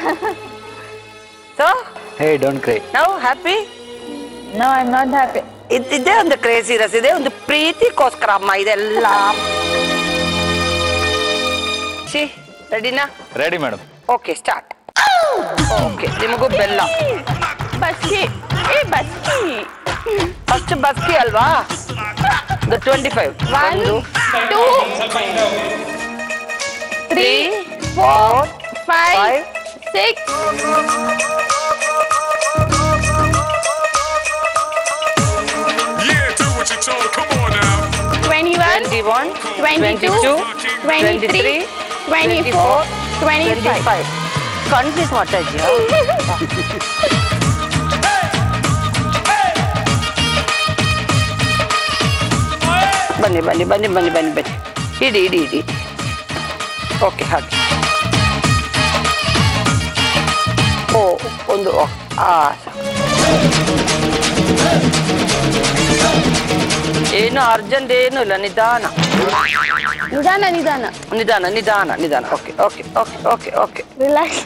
ಸೊ ಹೇ ಡೋಂಟ್ ಕ್ರೈ ನಾವು happy no I am not happy ಇದೇ ಒಂದು ಕ್ರೇಜಿನೆಸ್ ಇದೆ ಒಂದು ಪ್ರೀತಿಗೋಸ್ಕರ ಅಮ್ಮ ಇದೆಲ್ಲ ಶಿ ರೆಡಿನಾ ready madam okay start okay ನಿಮಗೂ ಬೆಲ್ಲ ಬಸ್ಕಿ ಏ ಬಸ್ಕಿ ಫಸ್ಟ್ ಬಸ್ಕಿ ಅಲ್ವಾ ಟ್ವೆಂಟಿ ಫೈವ್ ಒನ್ ಒಂದು two three four five five six Yeah, do what you're told. Come on now. Twenty one twenty one twenty two twenty three twenty four twenty five five confuse ಮಾಡ್ತಾ ಇದೆಯಾ ಬನ್ನಿ ಬನ್ನಿ ಬನ್ನಿ ಬನ್ನಿ ಬನ್ನಿ ಬನ್ನಿ ಇಡಿ ಇಡಿ ಇಡಿ okay ಹಾಗೆ ಓ ಒಂದು ಓ, ಆ ಏನು ಅರ್ಜೆಂಟ್ ಏನು ಇಲ್ಲ ನಿಧಾನ ನಿಧಾನ ನಿಧಾನ ನಿಧಾನ ನಿಧಾನ ನಿಧಾನ okay okay okay okay okay relax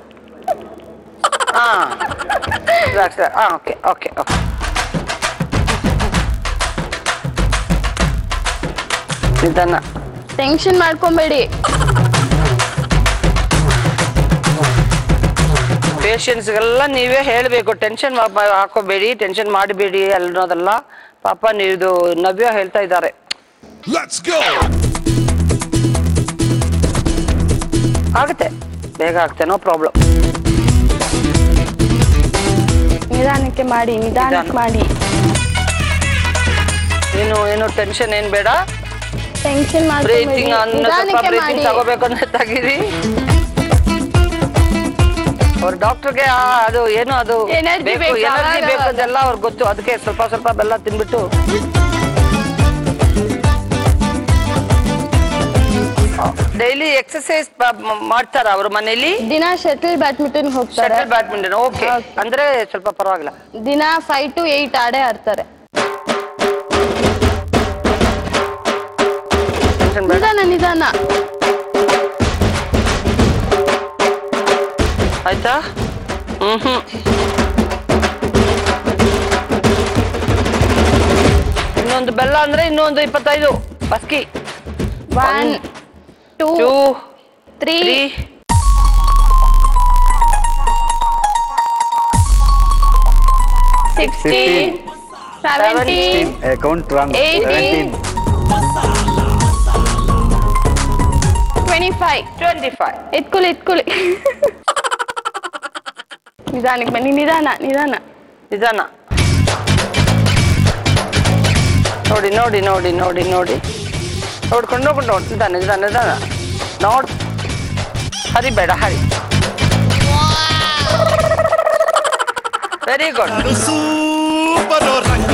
ಹಾ ಹಾ ಓಕೆ ಓಕೆ ಓಕೆ ನಿಧಾನ ಟೆನ್ಷನ್ ಮಾಡ್ಕೊಂಬೇಡಿ ಪೇಷಂಟ್ಸ್ಗೆಲ್ಲ ನೀವೇ ಹೇಳಬೇಕು ಟೆನ್ಷನ್ ಹಾಕೋಬೇಡಿ ಟೆನ್ಷನ್ ಮಾಡಬೇಡಿ ಅನ್ನೋದಲ್ಲ ಪಾಪ ನೀವು ನವ್ಯ ಹೇಳ್ತಾ ಇದ್ದಾರೆ Let's go! ಆಗುತ್ತೆ ಬೇಗ ಆಗುತ್ತೆ ನೋ ಪ್ರಾಬ್ಲಮ್ ನಿಧಾನಕ್ಕೆ ಮಾಡಿ ನಿಧಾನಕ್ಕೆ ನಿಧಾನ. ಮಾಡಿ ನೀನು ಏನು ಟೆನ್ಷನ್ ಏನ್ ಬೇಡ ಟೆನ್ಷನ್ ಮಾಡ್ಕೊಂಬೇಡಿ ಬ್ರೀತಿಂಗ್ ಅನ್ನ ಸ್ವಲ್ಪ ನಿಧಾನಕ್ಕೆ ಬ್ರೀತಿಂಗ್ ಮಾಡಿ ತಗೋಬೇಕು ಅಂದ್ರೆ ತೆಗೀರಿ ಅವ್ರ ಡಾಕ್ಟರ್ಗೆ ಅದು ಏನು ಅದು Energy ಬೇಕು ಬೇಕು, ಎನರ್ಜಿ ಅವಾಗ ಬೇಕು ಅದೆಲ್ಲ ಅವ್ರಿಗೆ ಗೊತ್ತು ಅದಕ್ಕೆ ಸ್ವಲ್ಪ ಸ್ವಲ್ಪ ಬೆಲ್ಲ ತಿನ್ಬಿಟ್ಟು ಡೈಲಿ ಎಕ್ಸರ್ಸೈಸ್ ಮಾಡ್ತಾರ ಅವ್ರ ಮನೇಲಿ ದಿನ ಶಟಲ್ ಬ್ಯಾಡ್ಮಿಂಟನ್ ಹೋಗ್ತಾರೆ ಶಟಲ್ ಬ್ಯಾಡ್ಮಿಂಟನ್ ಓಕೆ Okay. ಅಂದ್ರೆ ಸ್ವಲ್ಪ ಪರವಾಗಿಲ್ಲ ದಿನ ಫೈವ್ ಟು ಏಟ್ ಆಡೇ ಆಡ್ತಾರೆ ಟೆನ್ಷನ್ ಬೇಡ ನಿಧಾನ ನಿಧಾನ ಆಯ್ತಾ ಹ್ಮ್ ಹ್ಮ್ ಇನ್ನೊಂದು ಬೆಲ್ಲ ಅಂದ್ರೆ ಇನ್ನೊಂದು ಇಪ್ಪತ್ತೈದು ಬಸ್ಕಿ one two two three three sixteen seventeen count wrong Eighteen. Twenty five twenty five ಎತ್ಕೊಳ್ಳಿ ಎತ್ಕೊಳ್ಳಿ ನಿಧಾನಕ್ಕೆ ಬನ್ನಿ ನಿಧಾನ ನಿಧಾನ ನಿಧಾನ ನೋಡಿ ನೋಡಿ ನೋಡಿ ನೋಡಿ ನೋಡಿ ನೋಡ್ಕೊಂಡು ನೋಡ್ಕೊಂಡು ನೋಡಿ ನಿಧಾನ ನಿಧಾನ ನಿಧಾನ ನೋಡ್ ಹರಿ ಬೇಡ ಹರಿ ವೆರಿ ಗುಡ್ ಸೂಪರ್ ರಂಗ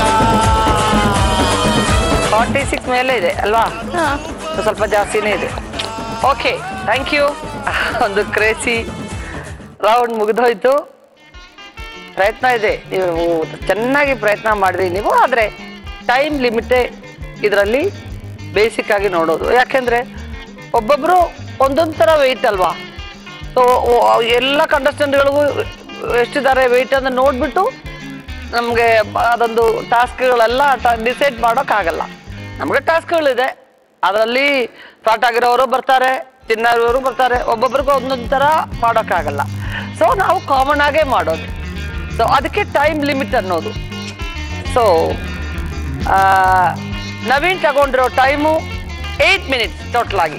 ಫಾರ್ಟಿ ಸಿಕ್ಸ್ ಮೇಲೆ ಇದೆ ಅಲ್ವಾ ಹಾ ಸ್ವಲ್ಪ ಜಾಸ್ತಿನೇ ಇದೆ ಓಕೆ ಥ್ಯಾಂಕ್ ಯು ಒಂದು ಕ್ರೇಸಿ ರೌಂಡ್ ಮುಗಿದೋಯ್ತು ಪ್ರಯತ್ನ ಇದೆ ನೀವು ಚೆನ್ನಾಗಿ ಪ್ರಯತ್ನ ಮಾಡಿದ್ರಿ ನೀವು ಆದರೆ ಟೈಮ್ ಲಿಮಿಟೇ ಇದರಲ್ಲಿ ಬೇಸಿಕ್ ಆಗಿ ನೋಡೋದು ಯಾಕೆಂದ್ರೆ ಒಬ್ಬೊಬ್ರು ಒಂದೊಂದು ಥರ ವೆಯ್ಟ್ ಅಲ್ವಾ ಸೊ ಎಲ್ಲ ಕಂಟೆಸ್ಟೆಂಟ್ಗಳಿಗೂ ಎಷ್ಟಿದ್ದಾರೆ ವೆಯ್ಟ್ ಅಂತ ನೋಡ್ಬಿಟ್ಟು ನಮಗೆ ಅದೊಂದು ಟಾಸ್ಕ್ಗಳೆಲ್ಲ ಡಿಸೈಡ್ ಮಾಡೋಕ್ಕಾಗಲ್ಲ ನಮಗೆ ಟಾಸ್ಕ್ಗಳಿದೆ ಅದರಲ್ಲಿ ಫ್ಲಾಟ್ ಆಗಿರೋರು ಬರ್ತಾರೆ ತಿನ್ನೋರು ಬರ್ತಾರೆ ಒಬ್ಬೊಬ್ರಿಗೂ ಒಂದೊಂದು ಥರ ಮಾಡೋಕ್ಕಾಗಲ್ಲ ಸೊ ನಾವು ಕಾಮನ್ ಆಗೇ ಮಾಡೋದು ಸೊ ಅದಕ್ಕೆ ಟೈಮ್ ಲಿಮಿಟ್ ಅನ್ನೋದು ಸೊ ನವೀನ್ ತಗೊಂಡಿರೋ ಟೈಮು ಏಯ್ಟ್ ಮಿನಿಟ್ಸ್ ಟೋಟಲ್ ಆಗಿ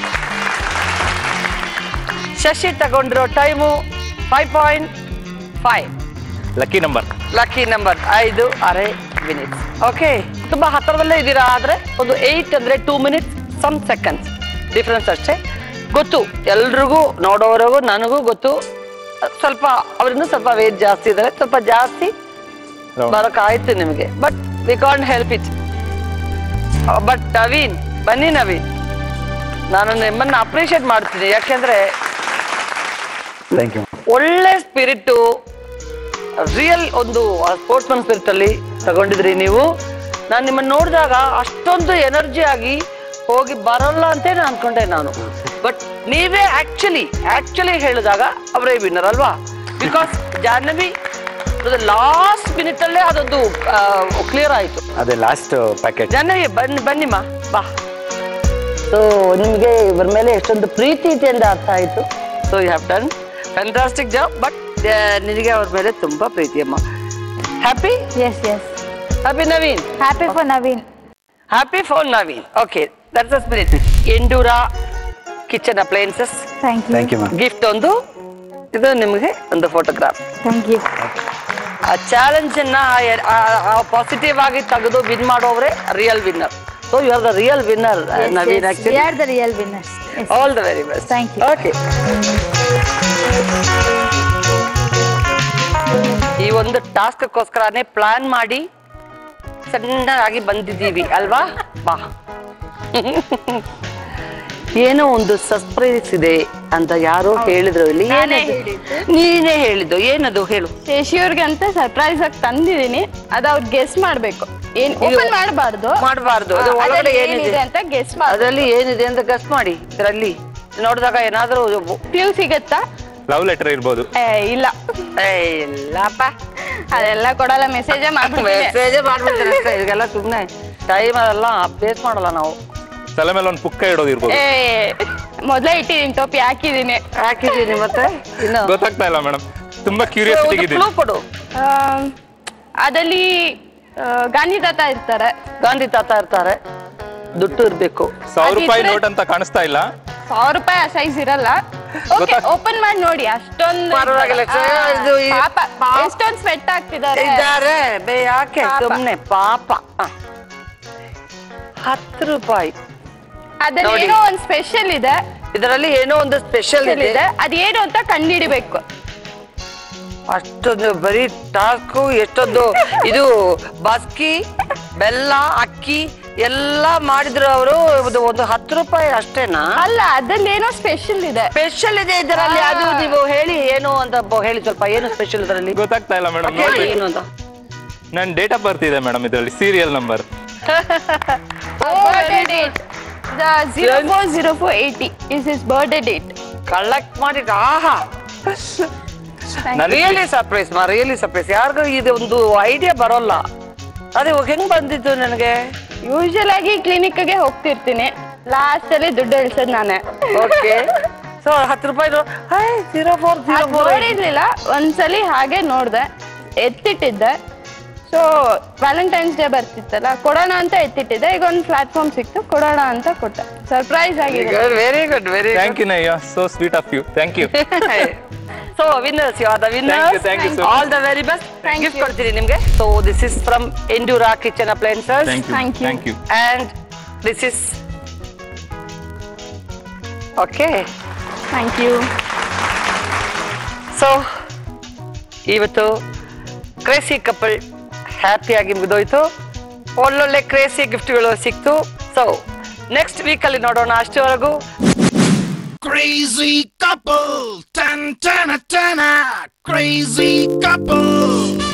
ಶಶಿ ತಗೊಂಡಿರೋ time five point five lucky number lucky number ಐದು ಅರೆ ಮಿನಿಟ್ಸ್ ಓಕೆ ತುಂಬಾ ಹತ್ತಿರದಲ್ಲೇ ಇದ್ದೀರಾ ಆದ್ರೆ ಒಂದು ಏಯ್ಟ್ ಅಂದ್ರೆ two minutes some seconds difference ಅಷ್ಟೇ ಗೊತ್ತು ಎಲ್ರಿಗೂ ನೋಡೋರಿಗೂ ನನಗೂ ಗೊತ್ತು ಸ್ವಲ್ಪ ಅವರಿಂದ ಸ್ವಲ್ಪ ವೇಟ್ ಜಾಸ್ತಿ ಇದ್ದಾರೆ ಸ್ವಲ್ಪ ಜಾಸ್ತಿ ಬರೋಕ್ಕಾಯ್ತು ನಿಮಗೆ but we can't help it but Naveen ಬನ್ನಿ ನವೀನ್ ನಾನು ನಿಮ್ಮನ್ನ ಅಪ್ರಿಷಿಯೇಟ್ ಮಾಡ್ತೀನಿ ಯಾಕೆಂದ್ರೆ ಥ್ಯಾಂಕ್ ಯು ಒಳ್ಳೆ ಸ್ಪಿರಿಟ್ ರಿಯಲ್ ಒಂದು ಸ್ಪೋರ್ಟ್ಸ್ಮನ್ ಸ್ಪಿರಿಟ್ ಅಲ್ಲಿ ತಗೊಂಡಿದ್ರಿ ನೀವು ನಾನು ನಿಮ್ಮನ್ನ ನೋಡಿದಾಗ ಅಷ್ಟೊಂದು ಎನರ್ಜಿ ಆಗಿ ಹೋಗಿ ಬರಲ್ಲ ಅಂತ ನಾನು ಅನ್ಕೊಂಡೆ ನಾನು ಬಟ್ ನೀವೇ ಆಕ್ಚುಲಿ ಆಕ್ಚುಲಿ ಹೇಳಿದಾಗ ಅವರೇ ವಿನ್ನರ್ ಅಲ್ವಾ ಬಿಕಾಸ್ ಜಾಹ್ನವಿ ಲಾಸ್ಟ್ ಮಿನಿಟ್ ಅಲ್ಲೇ ಅದೊಂದು ಕ್ಲಿಯರ್ ಆಯ್ತು ಅದೇ ಲಾಸ್ಟ್ ಪ್ಯಾಕೆಟ್ ಜಾಹ್ನವಿ ಬನ್ನಿ ಬನ್ನಿಮ್ಮ ಬಾ ಸೊ ನಿಮಗೆ ಇವ್ರ ಮೇಲೆ ಎಷ್ಟೊಂದು ಪ್ರೀತಿ ಇದೆ ಅಂತ ಅರ್ಥ ಆಯ್ತು so you have done fantastic job but ನಿನಗೆ ಅವ್ರ ಮೇಲೆ ತುಂಬಾ ಪ್ರೀತಿ ಅಮ್ಮ happy yes yes happy Naveen happy for Naveen happy for Naveen okay that's a spirit Endura kitchen appliances thank you thank you ma'am gift ಒಂದು ಇದು ನಿಮಗೆ ಒಂದು ಫೋಟೋಗ್ರಾಫ್ ಥ್ಯಾಂಕ್ ಯು ಆ ಚಾಲೆಂಜ್ ಅನ್ನ ಪಾಸಿಟಿವ್ ಆಗಿ ತೆಗೆದು ವಿನ್ ಮಾಡೋವ್ರೆ real winner so you are the real winner Naveen actually are the real winners all the very best Thank you. Okay ಈ ಒಂದು ಟಾಸ್ಕ್ಗೋಸ್ಕರನೇ ಪ್ಲಾನ್ ಮಾಡಿ ಸಣ್ಣದಾಗಿ ಬಂದಿದ್ದೀವಿ ಅಲ್ವಾ ಬಾ ಏನೋ ಒಂದು ಸರ್ಪ್ರೈಸ್ ಇದೆ ಅಂತ ಯಾರೋ ಹೇಳಿದ್ರು ಇಲ್ಲಿ ನಾನೇ ಏನದು? ಹೇಳಿದ್ದು. ನೀನೇ ಹೇಳಿದ್ದು ಏನದು ಹೇಳು ಶಶಿಯವ್ರಿಗೆ ಅಂತ ಸರ್ಪ್ರೈಸ್ ಆಗಿ ತಂದಿದೀನಿ ಅದ್ ಅವ್ರು ಗೆಸ್ ಮಾಡ್ಬೇಕು ಏನ್ ಓಪನ್ ಮಾಡಬಾರ್ದು ಮಾಡಬಾರ್ದು ಅದು ಒಳಗಡೆ ಏನಿದೆ ಅಂತ ಗೆಸ್ ಮಾಡಿ ಅದರಲ್ಲಿ ಏನಿದೆ ಅಂತ ಗಸ್ ಮಾಡಿ ಇದರಲ್ಲಿ ನೋಡಿದಾಗ ಏನಾದ್ರೂ ಕ್ಲೂ ಸಿಗತ್ತಾ ಲವ್ ಲೆಟರ್ ಇರ್ಬೋದು ಏ ಇಲ್ಲ ಏ, ಇಲ್ಲಪ್ಪ ಅದೆಲ್ಲ ಕೊಡಲ್ಲ ಮೆಸೇಜೇ ಮಾಡ್ಬಿಡ್ತೀನಿ ಮೆಸೇಜ್ ಮಾಡ್ಬಿಡ್ತಾರೆ ಅಷ್ಟೇ ಇದೆಲ್ಲ ಸುಮ್ಮನೆ ಟೈಮ್ ಅದೆಲ್ಲ ಅಪ್ಡೇಟ್ ಮಾಡಲ್ಲ ನಾವು ತಲೆ ಮೇಲೆ ಒಂದು ಪುಕ್ಕ ಇಡೋದು ಇರ್ಬೋದು ಏ ಮೊದ್ಲೇ ಇಟ್ಟಿದ್ದೀನಿ ಟೋಪಿ ಹಾಕಿದೀನಿ ಹಾಕಿದ್ದೀನಿ ಮತ್ತೆ ಇನ್ನು ಗೊತ್ತಾಗ್ತಾ ಇಲ್ಲ ಮೇಡಮ್ ತುಂಬಾ ಕ್ಯೂರಿಯಾಸಿಟಿ ಒಂದು ಇದೆ clue ಕೊಡು ಆಮ್, ಅದಲ್ಲಿ ಆ, ಗಾಂಧಿ ತಾತ ಇರ್ತಾರೆ ಗಾಂಧಿ ತಾತ ಇರ್ತಾರೆ ದುಡ್ಡು ಇರ್ಬೇಕು ಸಾವಿರ ರೂಪಾಯಿ ಅದಿದ್ರೆ- ನೋಟ್ ಅಂತ ಕಾಣಿಸ್ತಾ ಇಲ್ಲ ಸಾವಿರ ರೂಪಾಯಿ ಸೈಜ್ ಇರಲ್ಲ ಓಕೆ ಗೊತ್ತಾಗ್- ಓಪನ್ ಮಾಡಿ ನೋಡಿ ಅಷ್ಟೊಂದು ಪರವಾಗಿಲ್ಲ, ಆ, ಇದು ಈ- ಪಾಪ ಪಾಪ. ಎಷ್ಟೊಂದು ಸ್ವೆಟ್ ಆಗ್ತಿದ್ದಾರೆ ಇದ್ದಾರೆ ಬೇ ಯಾಕೆ ಪಾಪ. ಸುಮ್ನೆ ಪಾಪ ಹ. ಹತ್ತು ರೂಪಾಯಿ ಅದ್ರಲ್ಲಿ ನೋಡಿ. ಏನೋ ಒಂದು ಸ್ಪೆಷಲ್ ಇದೆ ಇದರಲ್ಲಿ ಏನೋ ಒಂದು ಸ್ಪೆಷಲ್ ಇದೆ ಇದೆ ಅದೇನು ಅಂತ ಕಂಡಿಡಿಬೇಕು ಅಷ್ಟೊಂದು ಬರೀ ಟಾಸ್ಕು ಎಷ್ಟೊಂದು ಇದು ಬಸ್ಕಿ ಬೆಲ್ಲ ಅಕ್ಕಿ ಎಲ್ಲ ಮಾಡಿದ್ರು ಅವರು ಒಂದು ಹತ್ತು ರೂಪಾಯಿ ಅಷ್ಟೇನಾ ಅಲ್ಲ ಅದ್ರಲ್ಲಿ ಏನೋ ಸ್ಪೆಷಲ್ ಇದೆ ಸ್ಪೆಷಲ್ ಇದೆ ಇದರಲ್ಲಿ ಅದು ನೀವು ಹೇಳಿ ಏನು ಅಂತ ಬ- ಹೇಳಿ ಸ್ವಲ್ಪ ಏನು ಸ್ಪೆಷಲ್ ಇದರಲ್ಲಿ ಗೊತ್ತಾಗ್ತಾ ಇಲ್ಲ ಮೇಡಮ್ ಹೇಳಿ ಏನು ಅಂತ ನನ್ನ ಡೇಟ್ ಆಫ್ ಬರ್ತ್ ಇದೆ ಮೇಡಮ್ ಇದರಲ್ಲಿ serial number birthday date zero four zero four eighty is is birthday date collect ಮಾಡಿ ಆಹಾ ರಿಯಲಿ ಸರ್ಪ್ರೈಸ್ ಮಾ ರಿಯಲಿ ಸರ್ಪ್ರೈಸ್ ಯಾರಿಗೂ ಇದು ಒಂದು ಐಡಿಯಾ ಬರೋಲ್ಲ ಅದೇ ಹೆಂಗ್ ಬಂದಿದ್ದು ನನಗೆ ಯೂಶಲ್ ಆಗಿ ಕ್ಲಿನಿಕ್ಗೆ ಹೋಗ್ತಿರ್ತೀನಿ ಲಾಸ್ಟ್ ಅಲ್ಲಿ ದುಡ್ಡು ಇಳಿಸೋದು ನಾನೇ ಓಕೆ ಸೊ ಹತ್ತು ರೂಪಾಯಿ ಜೀರೋ ಫೋರ್ ಜೀರೋ ಅದ್ ಫೋರ್ ನೋಡಿರ್ಲಿಲ್ಲ ಒಂದ್ಸಲಿ ಹಾಗೆ ನೋಡ್ದೆ ಎತ್ತಿಟ್ಟಿದ್ದೆ ಸೊ ವ್ಯಾಲೆಂಟೈನ್ಸ್ ಡೇ ಬರ್ತಿತ್ತಲ್ಲ ಕೊಡೋಣ ಅಂತ ಎತ್ತಿಟ್ಟಿದ್ದೆ ಈಗ ಒಂದು ಪ್ಲಾಟ್ಫಾರ್ಮ್ ಸಿಕ್ತು ಕೊಡೋಣ ಅಂತ ಕೊಟ್ಟೆ ಸರ್ಪ್ರೈಸ್ ಆಗಿದೆ very good very thank you ನಯ್ಯ so sweet of you thank you so winners you are the Thank you, winners thank you so all the very best gift ಕೊಡ್ತೀನಿ ನಿಮ್ಗೆ so this is from Endura kitchen appliances thank you Thank you. Thank you and this is okay thank you so ಇವತ್ತು crazy couple ಹ್ಯಾಪಿಯಾಗಿ ಮುಗಿದೋಯ್ತು ಒಳ್ಳೊಳ್ಳೆ crazy ಗಿಫ್ಟ್ಗಳು ಸಿಕ್ತು so next ವೀಕಲ್ಲಿ ನೋಡೋಣ ಅಷ್ಟರವರೆಗೂ Crazy couple, tan tan tan, crazy couple.